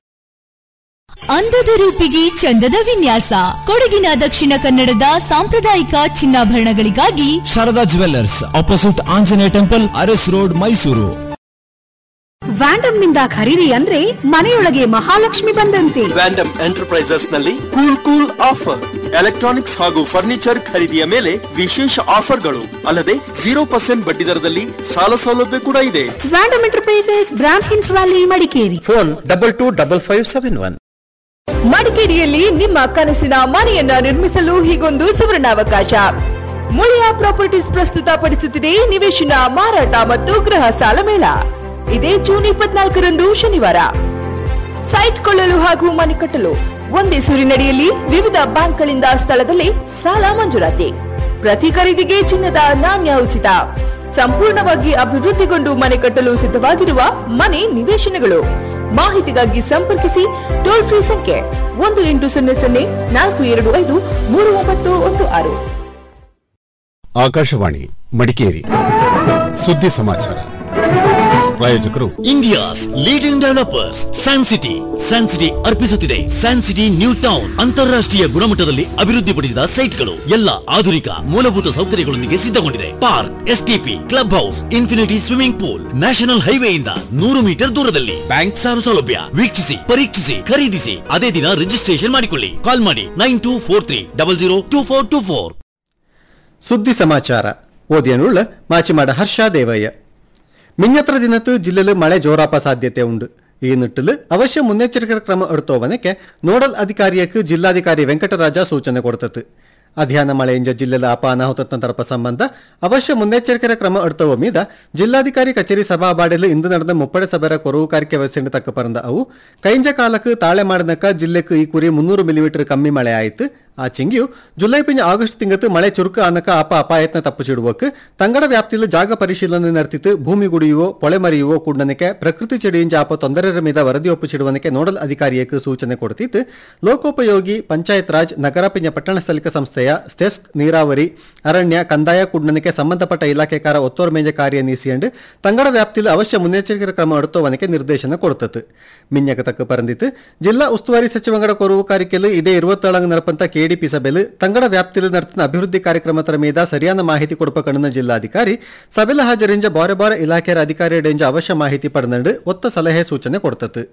ಅಂದದ ರೂಪಿಗೆ ಚಂದದ ವಿನ್ಯಾಸ ಕೊಡಗಿನ ದಕ್ಷಿಣ ಕನ್ನಡದ ಸಾಂಪ್ರದಾಯಿಕ ಚಿನ್ನಾಭರಣಗಳಿಗಾಗಿ Sharada jewellers opposite Anjaneya temple Aras road Mysuru ವ್ಯಾಂಡಮ್ ನಿಂದ ಖರೀದಿ ಅಂದ್ರೆ ಮನೆಯೊಳಗೆ ಮಹಾಲಕ್ಷ್ಮಿ ಬಂದಂತೆ ವ್ಯಾಂಡಮ್ ಎಂಟರ್ಪ್ರೈಸಸ್ ನಲ್ಲಿ ಕೂಲ್ ಕೂಲ್ ಆಫರ್ ಎಲೆಕ್ಟ್ರಾನಿಕ್ಸ್ ಹಾಗೂ ಫರ್ನಿಚರ್ ಖರೀದಿಯ ಮೇಲೆ ವಿಶೇಷ ಆಫರ್ಗಳು ಅಲ್ಲದೆ ಜೀರೋ ಪರ್ಸೆಂಟ್ ಬಡ್ಡಿ ದರದಲ್ಲಿ ಸಾಲ ಸೌಲಭ್ಯ ಕೂಡ ಇದೆ ವ್ಯಾಂಡಮ್ ಎಂಟರ್ಪ್ರೈಸಸ್ ಬ್ರಾಂಡ್ ಹಿನ್ಸ್ valley Madikeri phone double two double five seven one ಮಡಿಕೇರಿಯಲ್ಲಿ ನಿಮ್ಮ ಕನಸಿನ ಮನೆಯನ್ನ ನಿರ್ಮಿಸಲು ಹೀಗೊಂದು ಸುವರ್ಣಾವಕಾಶ ಮುಳಿಯ ಪ್ರಾಪರ್ಟೀಸ್ ಪ್ರಸ್ತುತಪಡಿಸುತ್ತಿದೆ ನಿವೇಶನ ಮಾರಾಟ ಮತ್ತು ಗೃಹ ಸಾಲ ಮೇಳ ಇದೇ ಜೂನ್ ಇಪ್ಪತ್ನಾಲ್ಕರಂದು ಶನಿವಾರ ಸೈಟ್ ಕೊಳ್ಳಲು ಹಾಗೂ ಮನೆ ಕಟ್ಟಲು ಒಂದೇ ಸೂರಿನಡಿಯಲ್ಲಿ ವಿವಿಧ ಬ್ಯಾಂಕ್ಗಳಿಂದ ಸ್ಥಳದಲ್ಲಿ ಸಾಲ ಮಂಜೂರಾತಿ ಪ್ರತಿ ಖರೀದಿಗೆ ಚಿನ್ನದ ನಾಣ್ಯ ಉಚಿತ ಸಂಪೂರ್ಣವಾಗಿ ಅಭಿವೃದ್ಧಿಗೊಂಡು ಮನೆ ಕಟ್ಟಲು ಸಿದ್ಧವಾಗಿರುವ ಮನೆ ನಿವೇಶನಗಳು ಮಾಹಿತಿಗಾಗಿ ಸಂಪರ್ಕಿಸಿ ಟೋಲ್ ಫ್ರೀ ಸಂಖ್ಯೆ ಒಂದು ಎಂಟು ಸೊನ್ನೆ ಸೊನ್ನೆ ನಾಲ್ಕು ಎರಡು ಐದು ಮೂರು ಒಂಬತ್ತು ಒಂದು ಆರು ಆಕಾಶವಾಣಿ ಮಡಿಕೇರಿ ಸುದ್ದಿ ಸಮಾಚಾರ ಪ್ರಾಯೋಜಕರು India's leading developers San City San City ಅರ್ಪಿಸುತ್ತಿದೆ ಸ್ಯಾನ್ ಸಿಟಿ ನ್ಯೂ ಟೌನ್ ಅಂತಾರಾಷ್ಟ್ರೀಯ ಗುಣಮಟ್ಟದಲ್ಲಿ ಅಭಿವೃದ್ಧಿಪಡಿಸಿದ ಸೈಟ್ಗಳು ಎಲ್ಲ ಆಧುನಿಕ ಮೂಲಭೂತ ಸೌಕರ್ಯಗಳೊಂದಿಗೆ ಸಿದ್ಧಗೊಂಡಿದೆ park STP club house infinity swimming pool national ಹೈವೇಯಿಂದ ನೂರು ಮೀಟರ್ ದೂರದಲ್ಲಿ ಬ್ಯಾಂಕ್ ಸಾಲ ಸೌಲಭ್ಯ ವೀಕ್ಷಿಸಿ ಪರೀಕ್ಷಿಸಿ ಖರೀದಿಸಿ ಅದೇ ದಿನ ರಿಜಿಸ್ಟ್ರೇಷನ್ ಮಾಡಿಕೊಳ್ಳಿ ಕಾಲ್ ಮಾಡಿ nine two four three double zero two four two four ಸುದ್ದಿ ಸಮಾಚಾರ ഓതിയാനുള്ള മാച്ചിമാട ഹർഷ ദേവയ്യ മിഞ്ഞത്ര ദിനത്ത് ജില്ലയിൽ മഴ ജോറാപ്പ സാധ്യತೆ ഉണ്ട് ಈ ನಿಟ್ಟಿನಲ್ಲಿ ಅವಶ್ಯ ಮುನ್ನೆಚ್ಚರಿಕೆ ಕ್ರಮ എടുത്തോവനಕ್ಕೆ ನೋಡಲ್ ಅಧಿಕಾರಿಯಕ್ಕೆ ಜಿಲ್ಲಾಧಿಕಾರಿ ವೆಂಕಟರಾಜ ಸೂಚನೆ ಕೊಡ್ತತ್ತು ಅಧ್ಯಯನ ಮಳೆಯಿಂದ ಜಿಲ್ಲೆಲ ಅಪ ಅನಾಹುತ ತರಪ ಸಂಬಂಧ ಅವಶ್ಯ ಮುನ್ನೆಚ್ಚರಿಕೆ ಕ್ರಮ എടുത്തವ ಮೀದ ಜಿಲ್ಲಾಧಿಕಾರಿ ಕಚೇರಿ ಸಭಾಬಾಡೆಲು ಇಂದು ನಡೆದ ಮುಪ್ಪಡೆ ಸಭೆರ ಕೊರವುಕಾರಿಕೆ ವ್ಯವಸ್ಥೆ ತಕ್ಕ ಪರಂದ ಅವು ಕೈಂಜ ಕಾಲಕ್ಕೆ ತಾಳೆ ಮಾಡಿನಕ ಜಿಲ್ಲೆക്ക് ಈ ಕುರಿ ಮುನ್ನೂರು ಮಿಲಿಮೀಟರ್ ಕಮ್ಮಿ ಮಳೆ ಆಯಿತು ಆ ಚಿಂಗಿಯು ಜುಲೈ ಪಿಂಜ ಆಗಸ್ಟ್ ತಿಂಗತ್ತು ಮಳೆ ಚುರುಕು ಅನ್ನಕ ಅಪ ಅಪಾಯತ್ನ ತಪ್ಪಿಸಿಡುವಕ್ಕೆ ತಂಗಡ ವ್ಯಾಪ್ತಿಯಲ್ಲಿ ಜಾಗ ಪರಿಶೀಲನೆ ನಡೆತಿತ್ತು ಭೂಮಿ ಗುಡಿಯುವೋ ಪೊಳೆ ಮರಿಯುವೋ ಕೂಡನಕ್ಕೆ ಪ್ರಕೃತಿ ಚೆಡಿಯಿಂದ ಆಪ ತೊಂದರೆರ ಮೀದ ವರದಿ ಒಪ್ಪಿಸಿಡುವನಕ್ಕೆ ನೋಡಲ್ ಅಧಿಕಾರಿಯಕ್ಕೆ ಸೂಚನೆ ಕೊಡ್ತಿತ್ತು ಲೋಕೋಪಯೋಗಿ ಪಂಚಾಯತ್ ರಾಜ್ ನಗರ ಪಿಂಜ ಪಟ್ಟಣ ಸ್ಥಳೀಕ ಸಂಸ್ಥೆಯ ಸ್ಟೆಸ್ಕ್ ನೀರಾವರಿ ಅರಣ್ಯ ಕಂದಾಯ ಕೂಡನಕ್ಕೆ ಸಂಬಂಧಪಟ್ಟ ಇಲಾಖೆಕಾರ ಒತ್ತೋರ್ ಮೇಂಜ ಕಾರ್ಯ ನೀಸಿಯಂಡು ತಂಗಡ ವ್ಯಾಪ್ತಿಯಲ್ಲಿ ಅವಶ್ಯ ಮುನ್ನೆಚ್ಚರಿಕೆ ಕ್ರಮ എടുത്തോവനಕ್ಕೆ ನಿರ್ದೇಶನ ಕೊಡ್ತತ್ತು ಮಿನ್ಯಕ ತಕ್ಕ ಪರಂದಿತ್ತು ಜಿಲ್ಲಾ ಉಸ್ತುವಾರಿ ಸಚಿವಂಗಡ ಕೊರವು ಕಾರಿಕೆಲು ಇದೇ ಇರುವತ್ತೇಳಂಗ ನರಪಂತ ಕೆಡಿಪಿ ಸಭೆಲು ತಂಗಡ ವ್ಯಾಪ್ತಿಯಲ್ಲಿ ನಡೆತಿನ ಅಭಿವೃದ್ಧಿ ಕಾರ್ಯಕ್ರಮತರ ಮೀದ ಸರಿಯಾದ ಮಾಹಿತಿ ಕೊಡಪ ಕಣ್ಣನ ಜಿಲ್ಲಾಧಿಕಾರಿ ಸಭೆಲ ಹಾಜರಿಂಜ ಬಾರೆ ಬಾರೆ ಇಲಾಖೆಯ ಅಧಿಕಾರಿಯಡೆಂಜ ಅವಶ್ಯ ಮಾಹಿತಿ ಪಡೆದಂಡು ಒತ್ತ ಸಲಹೆ ಸೂಚನೆ ಕೊಡ್ತತ್ತು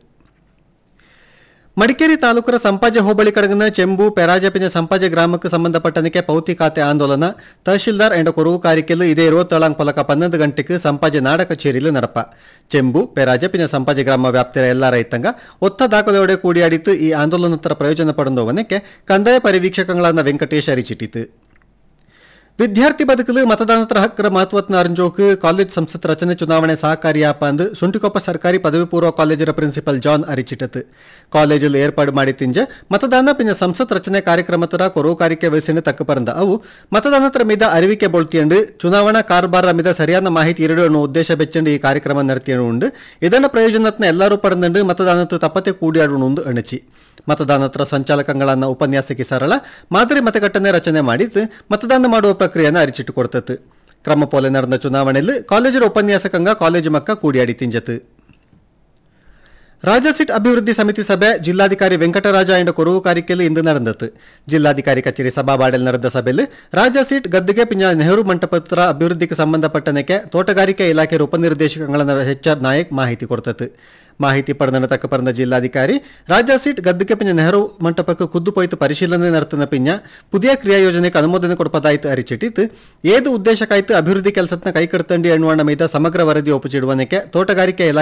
ಮಡಿಕೇರಿ ತಾಲೂಕರ ಸಂಪಾಜೆ ಹೋಬಳಿ ಕಡಗನ ಚೆಂಬು ಪೆರಾಜಪಿನ ಸಂಪಾಜೆ ಗ್ರಾಮಕ್ಕೆ ಸಂಬಂಧಪಟ್ಟನಕ್ಕೆ ಪೌತಿ ಖಾತೆ ಆಂದೋಲನ ತಹಶೀಲ್ದಾರ್ ಎಂಡ ಕೊರವು ಕಾರಿಕೆಲು ಇದೇ ಇರುವತ್ತೇಳಾಂ ಪೊಲಕ ಪನ್ನೊಂದು ಗಂಟೆಗೆ ಸಂಪಾಜೆ ನಾಡ ಕಚೇರಿಲು ನಡಪ ಚೆಂಬು ಪೆರಾಜಪಿನ ಸಂಪಾಜೆ ಗ್ರಾಮ ವ್ಯಾಪ್ತಿಯ ಎಲ್ಲ ರೈತಂಗ ಒತ್ತ ದಾಖಲೆಯೊಡೆ ಕೂಡಿಯಾಡಿತ್ತು ಈ ಆಂದೋಲನೋತ್ತರ ಪ್ರಯೋಜನ ಪಡೆದವನಕ್ಕೆ ಕಂದಾಯ ಪರಿವೀಕ್ಷಕಗಳಾದ ವೆಂಕಟೇಶ್ ಅರಿಚಿಟ್ಟಿತು ವಿದ್ಯಾರ್ಥಿ ಬದುಕಲು ಮತದಾನದ ಹಕ್ಕರ ಮಹತ್ವತ್ನ ಅರಂಜೋಕ್ ಕಾಲೇಜ್ ಸಂಸತ್ ರಚನೆ ಚುನಾವಣೆ ಸಹಕಾರಿಯಾಪ ಅಂದು ಸುಂಟಿಕೊಪ್ಪ ಸರ್ಕಾರಿ ಪದವಿ ಪೂರ್ವ ಕಾಲೇಜರ ಪ್ರಿನ್ಸಿಪಲ್ ಜಾನ್ ಅರಿಚಿಟತ್ ಕಾಲೇಜಲ್ಲಿ ಏರ್ಪಾಡು ಮಾಡಿ ತಿಂಜ ಮತದಾನ ಪಿಂಜ ಸಂಸತ್ ರಚನೆ ಕಾರ್ಯಕ್ರಮತರ ಕೊರೋಕಾರಿಕೆ ವಯಸ್ಸಿನ ತಕ್ಕ ಪರಂದ ಅವು ಮತದಾನತರ ಮೀದ ಅರಿವಿಕೆ ಬೊಳ್ತಿಯಂಡು ಚುನಾವಣಾ ಕಾರ್ಬಾರ ಮೀದ ಸರಿಯಾದ ಮಾಹಿತಿ ಇರಡು ಅನ್ನೋ ಉದ್ದೇಶ ಬೆಚ್ಚಂಡು ಈ ಕಾರ್ಯಕ್ರಮ ನಡೆತಿಯನು ಉಂಡು ಇದನ್ನ ಪ್ರಯೋಜನತ್ನ ಎಲ್ಲರೂ ಪಡೆದಂಡು ಮತದಾನದ ತಪ್ಪತೆ ಕೂಡಿಯಾಡುಣುಂದು ಅಣಚಿ ಮತದಾನತ್ರ ಸಂಚಾಲಕಗಳನ್ನ ಉಪನ್ಯಾಸಕ್ಕೆ ಸರಳ ಮಾದರಿ ಮತಗಟ್ಟನೆ ರಚನೆ ಮಾಡಿದ್ದು ಮತದಾನ ಮಾಡುವ ಪ್ರಕ್ರಿಯೆಯನ್ನು ಅರಿಚಿಟ್ಟುಕೊಡ್ತತ್ತು ಕ್ರಮ ಪೋಲೆ ನಡೆದ ಚುನಾವಣೆಯಲ್ಲಿ ಕಾಲೇಜರ ಉಪನ್ಯಾಸಕಂಗ ಕಾಲೇಜು ಮಕ್ಕ ಕೂಡಿಯಾಡಿ ತಿಂಜತು ರಾಜ್ಯ ಸೀಟ್ ಅಭಿವೃದ್ಧಿ ಸಮಿತಿ ಸಭೆ ಜಿಲ್ಲಾಧಿಕಾರಿ ವೆಂಕಟರಾಜ ಎಂಡ ಕೊರವು ಕಾರಿಕೆಯಲ್ಲಿ ಇಂದು ನಡೆದತ್ತು ಜಿಲ್ಲಾಧಿಕಾರಿ ಕಚೇರಿ ಸಭಾಬಾಡಲ್ ನಡೆದ ಸಭೆಯಲ್ಲಿ ರಾಜ್ಯ ಸೀಟ್ ಗದ್ದಿಗೆ ಪಿಂಜ ನೆಹರು ಮಂಟಪತ್ರ ಅಭಿವೃದ್ಧಿಗೆ ಸಂಬಂಧಪಟ್ಟನಕ್ಕೆ ತೋಟಗಾರಿಕೆ ಇಲಾಖೆ ಉಪನಿರ್ದೇಶಕಗಳನ್ನ ಎಚ್ ಆರ್ ನಾಯಕ್ ಮಾಹಿತಿ ಕೊಡ್ತತ್ತು ಮಾಹಿತಿ ಪಡೆದ ತಕ್ಕ ಪರಂದ ಜಿಲ್ಲಾಧಿಕಾರಿ ರಾಜ್ಯ ಸೀಟ್ ಗದ್ದಿಗೆ ಪಿಂಜ ನೆಹರು ಮಂಟಪಕ್ಕೆ ಖುದ್ದು ಪೋಯ್ತು ಪರಿಶೀಲನೆ ನಡೆತನ ಪಿಂಜ ಪುದಿಯ ಕ್ರಿಯಾ ಯೋಜನೆಗೆ ಅನುಮೋದನೆ ಕೊಡಪದಾಯ್ತು ಅರಿಚಿಟ್ಟಿತ್ತು ಏದು ಉದ್ದೇಶಕ್ಕಾಯ್ತು ಅಭಿವೃದ್ಧಿ ಕೆಲಸತ್ನ ಕೈಕಡ್ತಂಡಿ ಎನ್ನುವಣ್ಣ ಮೀದ ಸಮಗ್ರ ವರದಿ ಒಪ್ಪುಚಿಡುವನಕ್ಕೆ ತೋಟಗಾರಿಕೆ ಇಲಾಖೆ